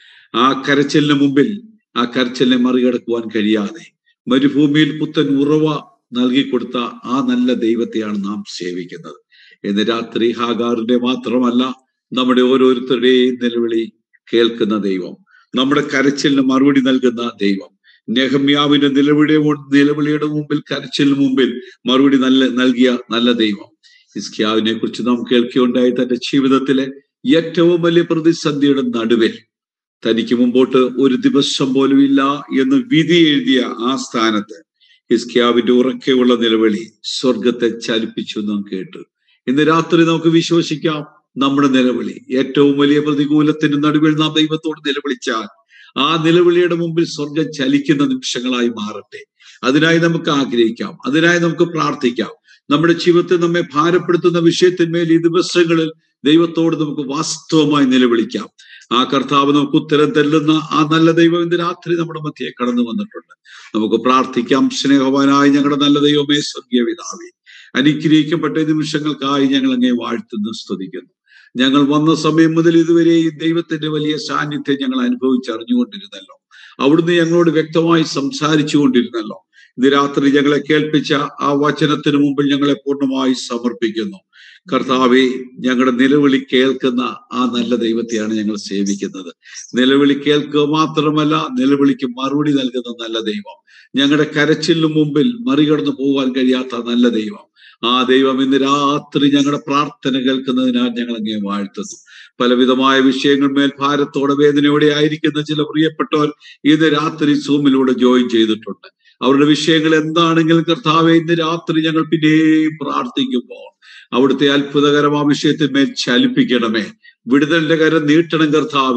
ആ കരച്ചിലിന് മുമ്പിൽ ആ കരച്ചിലിനെ മറികടക്കുവാൻ കഴിയാതെ മരുഭൂമിയിൽ പുത്തൻ ഉറവ നൽകിക്കൊടുത്ത ആ നല്ല ദൈവത്തെയാണ് നാം സേവിക്കുന്നത് ഇന്ന് രാത്രി ഹാഗാറിന്റെ മാത്രമല്ല നമ്മുടെ ഓരോരുത്തരുടെയും നിലവിളി കേൾക്കുന്ന ദൈവം നമ്മുടെ കരച്ചിലിന് മറുപടി നൽകുന്ന ദൈവം നെഹമ്യാവിന്റെ നിലവിളിയുടെ നിലവിളിയുടെ മുമ്പിൽ കരച്ചിലിന് മുമ്പിൽ മറുപടി നല്ല നൽകിയ നല്ല ദൈവം ഇസ്കിയാവിനെ കുറിച്ച് നാം കേൾക്കുകയുണ്ടായി തന്റെ ജീവിതത്തിലെ ഏറ്റവും വലിയ പ്രതിസന്ധിയുടെ നടുവിൽ തനിക്ക് മുമ്പോട്ട് ഒരു ദിവസം പോലും ഇല്ല എന്ന് വിധി എഴുതിയ ആ സ്ഥാനത്ത് ഹിസ്കിയാവിന്റെ ഉറക്കെയുള്ള നിലവിളി സ്വർഗത്തെ ചലിപ്പിച്ചു നാം കേട്ടു ഇന്ന് രാത്രി നമുക്ക് വിശ്വസിക്കാം നമ്മുടെ നിലവിളി ഏറ്റവും വലിയ പ്രതികൂലത്തിന്റെ നടുവിൽ നാം ദൈവത്തോട് നിലവിളിച്ചാൽ ആ നിലവിളിയുടെ മുമ്പിൽ സ്വർഗം ചലിക്കുന്ന നിമിഷങ്ങളായി മാറട്ടെ അതിനായി നമുക്ക് ആഗ്രഹിക്കാം അതിനായി നമുക്ക് പ്രാർത്ഥിക്കാം നമ്മുടെ ജീവിതത്തെ നമ്മെ ഭാരപ്പെടുത്തുന്ന വിഷയത്തിന്മേൽ ഈ ദിവസങ്ങളിൽ ദൈവത്തോട് നമുക്ക് വാസ്തവമായി നിലവിളിക്കാം ആ കർത്താവ് നമുക്ക് ഉത്തരം തല്ലുന്ന ആ നല്ല ദൈവം ഇന്ന് രാത്രി നമ്മുടെ മധ്യയെ കടന്നു വന്നിട്ടുണ്ട് നമുക്ക് പ്രാർത്ഥിക്കാം സ്നേഹവാനായി ഞങ്ങളുടെ നല്ല ദൈവമേ സ്വർഗീയ പിതാവേ അനുഗ്രഹിക്കപ്പെട്ട നിമിഷങ്ങൾക്കായി ഞങ്ങൾ അങ്ങേ വാഴ്ത്തുന്നു സ്തുതിക്കുന്നു ഞങ്ങൾ വന്ന സമയം മുതൽ ഇതുവരെ ഈ ദൈവത്തിന്റെ വലിയ സാന്നിധ്യം ഞങ്ങൾ അനുഭവിച്ചറിഞ്ഞുകൊണ്ടിരുന്നല്ലോ അവിടുന്ന് ഞങ്ങളോട് വ്യക്തമായി സംസാരിച്ചു കൊണ്ടിരുന്നല്ലോ ഇന്ന് രാത്രി ഞങ്ങളെ കേൾപ്പിച്ച ആ വചനത്തിന് മുമ്പിൽ ഞങ്ങളെ പൂർണ്ണമായി സമർപ്പിക്കുന്നു കർത്താവെ ഞങ്ങളുടെ നിലവിളി കേൾക്കുന്ന ആ നല്ല ദൈവത്തെയാണ് ഞങ്ങൾ സേവിക്കുന്നത് നിലവിളി കേൾക്കുക മാത്രമല്ല നിലവിളിക്ക് മറുപടി നൽകുന്ന നല്ല ദൈവം ഞങ്ങളുടെ കരച്ചിലിന് മുമ്പിൽ മറികടന്നു പോകാൻ കഴിയാത്ത നല്ല ദൈവം ആ ദൈവം ഇന്ന് രാത്രി ഞങ്ങളുടെ പ്രാർത്ഥന കേൾക്കുന്നതിനാൽ ഞങ്ങൾ അങ്ങേ വാഴ്ത്തുന്നു പലവിധമായ വിഷയങ്ങൾ മേൽ ഭാരത്തോടെ വേദനയോടെ ആയിരിക്കുന്ന ചില പ്രിയപ്പെട്ടവർ ഇന്ന് രാത്രി സൂമിലൂടെ ജോയിൻ ചെയ്തിട്ടുണ്ട് അവരുടെ വിഷയങ്ങൾ എന്താണെങ്കിലും കർത്താവെ ഇന്ന് രാത്രി ഞങ്ങൾ പിന്നെയും പ്രാർത്ഥിക്കുമ്പോൾ അവിടുത്തെ അത്ഭുതകരമായ വിഷയത്തിന്മേൽ ചലിപ്പിക്കണമേ വിടുതലിന്റെ കരം നീട്ടണം കർത്താവെ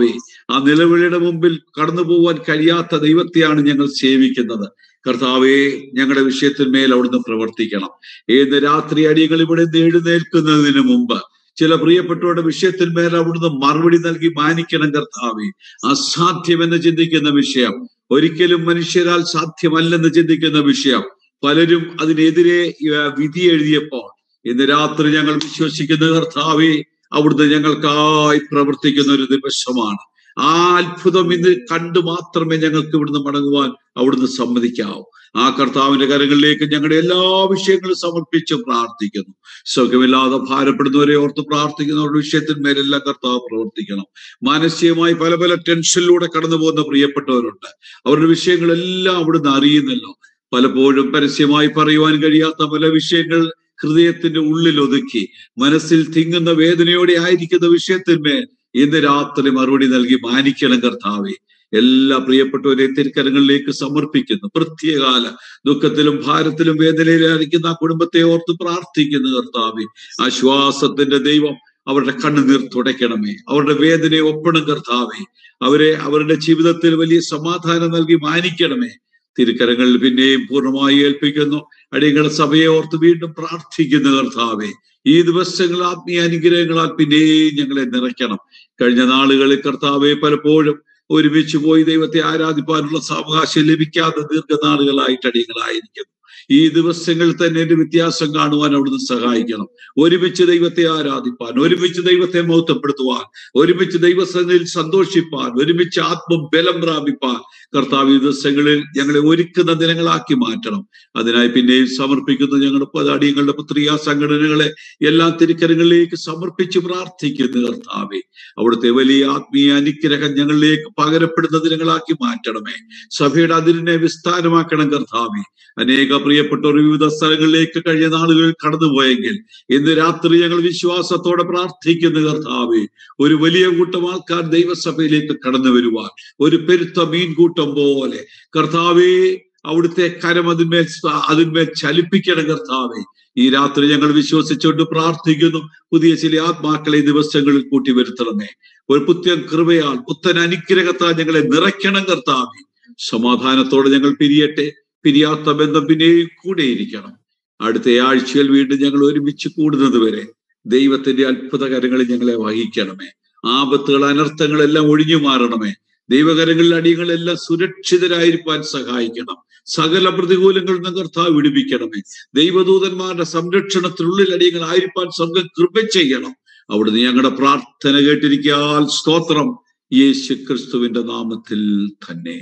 ആ നിലവിളിയുടെ മുമ്പിൽ കടന്നു പോകാൻ കഴിയാത്ത ദൈവത്തെയാണ് ഞങ്ങൾ സേവിക്കുന്നത് കർത്താവേ ഞങ്ങളുടെ വിഷയത്തിന്മേൽ അവിടുന്ന് പ്രവർത്തിക്കണം ഏത് രാത്രി അടികൾ ഇവിടെ നിന്ന് എഴുന്നേൽക്കുന്നതിന് മുമ്പ് ചില പ്രിയപ്പെട്ടവരുടെ വിഷയത്തിന്മേൽ അവിടുന്ന് മറുപടി നൽകി മാനിക്കണം കർത്താവെ അസാധ്യമെന്ന് ചിന്തിക്കുന്ന വിഷയം ഒരിക്കലും മനുഷ്യരാൽ സാധ്യമല്ലെന്ന് ചിന്തിക്കുന്ന വിഷയം പലരും അതിനെതിരെ ഏർ വിധി എഴുതിയപ്പോൾ ഇന്ന് രാത്രി ഞങ്ങൾ വിശ്വസിക്കുന്ന കർത്താവെ അവിടുന്ന് ഞങ്ങൾക്കായി പ്രവർത്തിക്കുന്ന ഒരു ദിവസമാണ് ആ അത്ഭുതം ഇന്ന് കണ്ടു മാത്രമേ ഞങ്ങൾക്ക് ഇവിടുന്ന് മടങ്ങുവാൻ അവിടുന്ന് സമ്മതിക്കാവൂ ആ കർത്താവിന്റെ കരങ്ങളിലേക്ക് ഞങ്ങളുടെ എല്ലാ വിഷയങ്ങളും സമർപ്പിച്ച് പ്രാർത്ഥിക്കുന്നു സുഖമില്ലാതെ ഭാരപ്പെടുന്നവരെ ഓർത്ത് പ്രാർത്ഥിക്കുന്നവരുടെ വിഷയത്തിന്മേലെല്ലാം കർത്താവ് പ്രവർത്തിക്കണം മാനസികമായി പല പല ടെൻഷനിലൂടെ കടന്നു പോകുന്ന പ്രിയപ്പെട്ടവരുണ്ട് അവരുടെ വിഷയങ്ങളെല്ലാം അവിടുന്ന് അറിയുന്നല്ലോ പലപ്പോഴും പരസ്യമായി പറയുവാൻ കഴിയാത്ത പല വിഷയങ്ങൾ ഹൃദയത്തിന്റെ ഉള്ളിൽ ഒതുക്കി മനസ്സിൽ തിങ്ങുന്ന വേദനയോടെ ആയിരിക്കുന്ന വിഷയത്തിന്മേൽ ഇന്ന് രാത്രി മറുപടി നൽകി മാനിക്കണം കർത്താവെ എല്ലാ പ്രിയപ്പെട്ടവരെ തിരുക്കരങ്ങളിലേക്ക് സമർപ്പിക്കുന്നു പ്രത്യേകാല ദുഃഖത്തിലും ഭാരത്തിലും വേദനയിലായിരിക്കുന്ന ആ കുടുംബത്തെ ഓർത്ത് പ്രാർത്ഥിക്കുന്നു കർത്താവെ ആശ്വാസത്തിന്റെ ദൈവം അവരുടെ കണ്ണുനീർ തുടയ്ക്കണമേ അവരുടെ വേദനയെ ഒപ്പണം കർത്താവെ അവരെ അവരുടെ ജീവിതത്തിൽ വലിയ സമാധാനം നൽകി മാനിക്കണമേ തിരുക്കരങ്ങളിൽ പിന്നെയും പൂർണ്ണമായി ഏൽപ്പിക്കുന്നു അടിയങ്ങളുടെ സഭയെ ഓർത്ത് വീണ്ടും പ്രാർത്ഥിക്കുന്നു കർത്താവെ ഈ ദിവസങ്ങൾ ആത്മീയ അനുഗ്രഹങ്ങളാൽ പിന്നെയും ഞങ്ങളെ നിറയ്ക്കണം കഴിഞ്ഞ നാളുകളിൽ കർത്താവെ പലപ്പോഴും ഒരുമിച്ച് പോയി ദൈവത്തെ ആരാധിപ്പാനുള്ള സാവകാശം ലഭിക്കാത്ത ദീർഘനാളുകളായിട്ട് അടിയങ്ങളായിരിക്കുന്നു ഈ ദിവസങ്ങളിൽ തന്നെ ഒരു വ്യത്യാസം കാണുവാൻ അവിടുന്ന് സഹായിക്കണം ഒരുമിച്ച് ദൈവത്തെ ആരാധിപ്പാൻ ഒരുമിച്ച് ദൈവത്തെ മഹത്വപ്പെടുത്തുവാൻ ഒരുമിച്ച് ദൈവസന്നിധിയിൽ സന്തോഷിപ്പാൻ ഒരുമിച്ച് ആത്മബലം പ്രാപിപ്പാൻ കർത്താവ് ഈ ദിവസങ്ങളിൽ ഞങ്ങളെ ഒരുക്കുന്ന ദിനങ്ങളാക്കി മാറ്റണം അതിനായി പിന്നെയും സമർപ്പിക്കുന്ന ഞങ്ങളുടെ പതാടിയങ്ങളുടെ പുത്രിയ സംഘടനകളെ എല്ലാ തിരുക്കരങ്ങളിലേക്ക് സമർപ്പിച്ച് പ്രാർത്ഥിക്കുന്നു കർത്താവെ അവിടുത്തെ വലിയ ആത്മീയ അനുഗ്രഹം ഞങ്ങളിലേക്ക് പകരപ്പെടുന്ന ദിനങ്ങളാക്കി മാറ്റണമേ സഭയുടെ അതിരിനെ വിസ്താരമാക്കണം കർത്താവെ അനേക പ്രിയപ്പെട്ടവർ വിവിധ സ്ഥലങ്ങളിലേക്ക് കഴിഞ്ഞ നാളുകളിൽ കടന്നുപോയെങ്കിൽ ഇന്ന് രാത്രി ഞങ്ങൾ വിശ്വാസത്തോടെ പ്രാർത്ഥിക്കുന്നു കർത്താവെ ഒരു വലിയ കൂട്ടം ആൾക്കാർ ദൈവസഭയിലേക്ക് കടന്നു വരുവാൻ ഒരു പെരുത്ത മീൻകൂട്ടം പോലെ കർത്താവെ അവിടുത്തെ കരം അതിന്മേൽ സ്ഥാ- അതിന്മേൽ ചലിപ്പിക്കണം കർത്താവെ ഈ രാത്രി ഞങ്ങൾ വിശ്വസിച്ചുകൊണ്ട് പ്രാർത്ഥിക്കുന്നു പുതിയ ചില ആത്മാക്കളെ ഈ ദിവസങ്ങളിൽ കൂട്ടി വരുത്തണമേ ഒരു പുത്തൻ കൃപയാൽ പുത്തൻ അനുഗ്രഹത്താൽ ഞങ്ങളെ നിറയ്ക്കണം കർത്താവെ സമാധാനത്തോടെ ഞങ്ങൾ പിരിയട്ടെ പിരിയാത്ത ബന്ധം പിന്നെയും കൂടെയിരിക്കണം അടുത്ത ആഴ്ചയിൽ വീണ്ടും ഞങ്ങൾ ഒരുമിച്ച് കൂടുന്നത് വരെ ദൈവത്തിന്റെ അത്ഭുത കരങ്ങളിൽ ഞങ്ങളെ വഹിക്കണമേ ആപത്തുകൾ അനർത്ഥങ്ങളെല്ലാം ഒഴിഞ്ഞു മാറണമേ ദൈവകരങ്ങളിൽ അടിയങ്ങളെല്ലാം സുരക്ഷിതരായിരിക്കാൻ സഹായിക്കണം സകല പ്രതികൂലങ്ങളിൽ നിന്ന് കർത്താവ് വിടുവിക്കണമേ ദൈവദൂതന്മാരുടെ സംരക്ഷണത്തിനുള്ളിൽ അടിയങ്ങൾ ആയിരിക്കാൻ സ്വർഗം കൃപ ചെയ്യണം അവിടുന്ന് ഞങ്ങളുടെ പ്രാർത്ഥന കേട്ടിരിക്കാൻ സ്തോത്രം യേശു ക്രിസ്തുവിന്റെ നാമത്തിൽ തന്നെ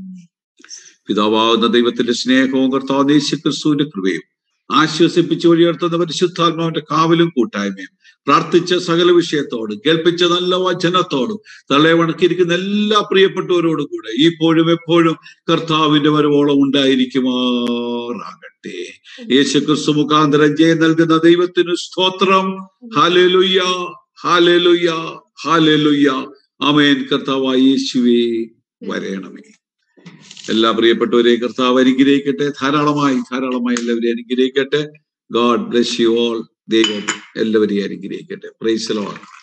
പിതാവാകുന്ന ദൈവത്തിന്റെ സ്നേഹവും കർത്താവ് യേശു ക്രിസ്തുവിന്റെ കൃപയും ആശ്വസിപ്പിച്ച് വഴിയുയർത്തുന്ന പരിശുദ്ധാത്മാവിന്റെ കാവലും കൂട്ടായ്മയും പ്രാർത്ഥിച്ച സകല വിഷയത്തോടും കേൾപ്പിച്ച നല്ല വചനത്തോടും തള്ളെ വണക്കിയിരിക്കുന്ന എല്ലാ പ്രിയപ്പെട്ടവരോടും കൂടെ ഇപ്പോഴും എപ്പോഴും കർത്താവിന്റെ വരവോളം ഉണ്ടായിരിക്കുമാറാകട്ടെ യേശു ക്രിസ്തു മുഖാന്തരം ജയം നൽകുന്ന ദൈവത്തിന് സ്തോത്രം ഹാലേലുയ്യ ഹാലേലുയ്യ ഹാലേലുയ്യ അമേൻ കർത്താവായ യേശുവേ വരയണമേ എല്ലാ പ്രിയപ്പെട്ടവരെയും കർത്താവ് അനുഗ്രഹിക്കട്ടെ ധാരാളമായി ധാരാളമായി എല്ലാവരെയും അനുഗ്രഹിക്കട്ടെ ഗോഡ് ബ്ലെസ് യു ഓൾ ദൈവം എല്ലാവരെയും അനുഗ്രഹിക്കട്ടെ പ്രൈസ് ലോഡ്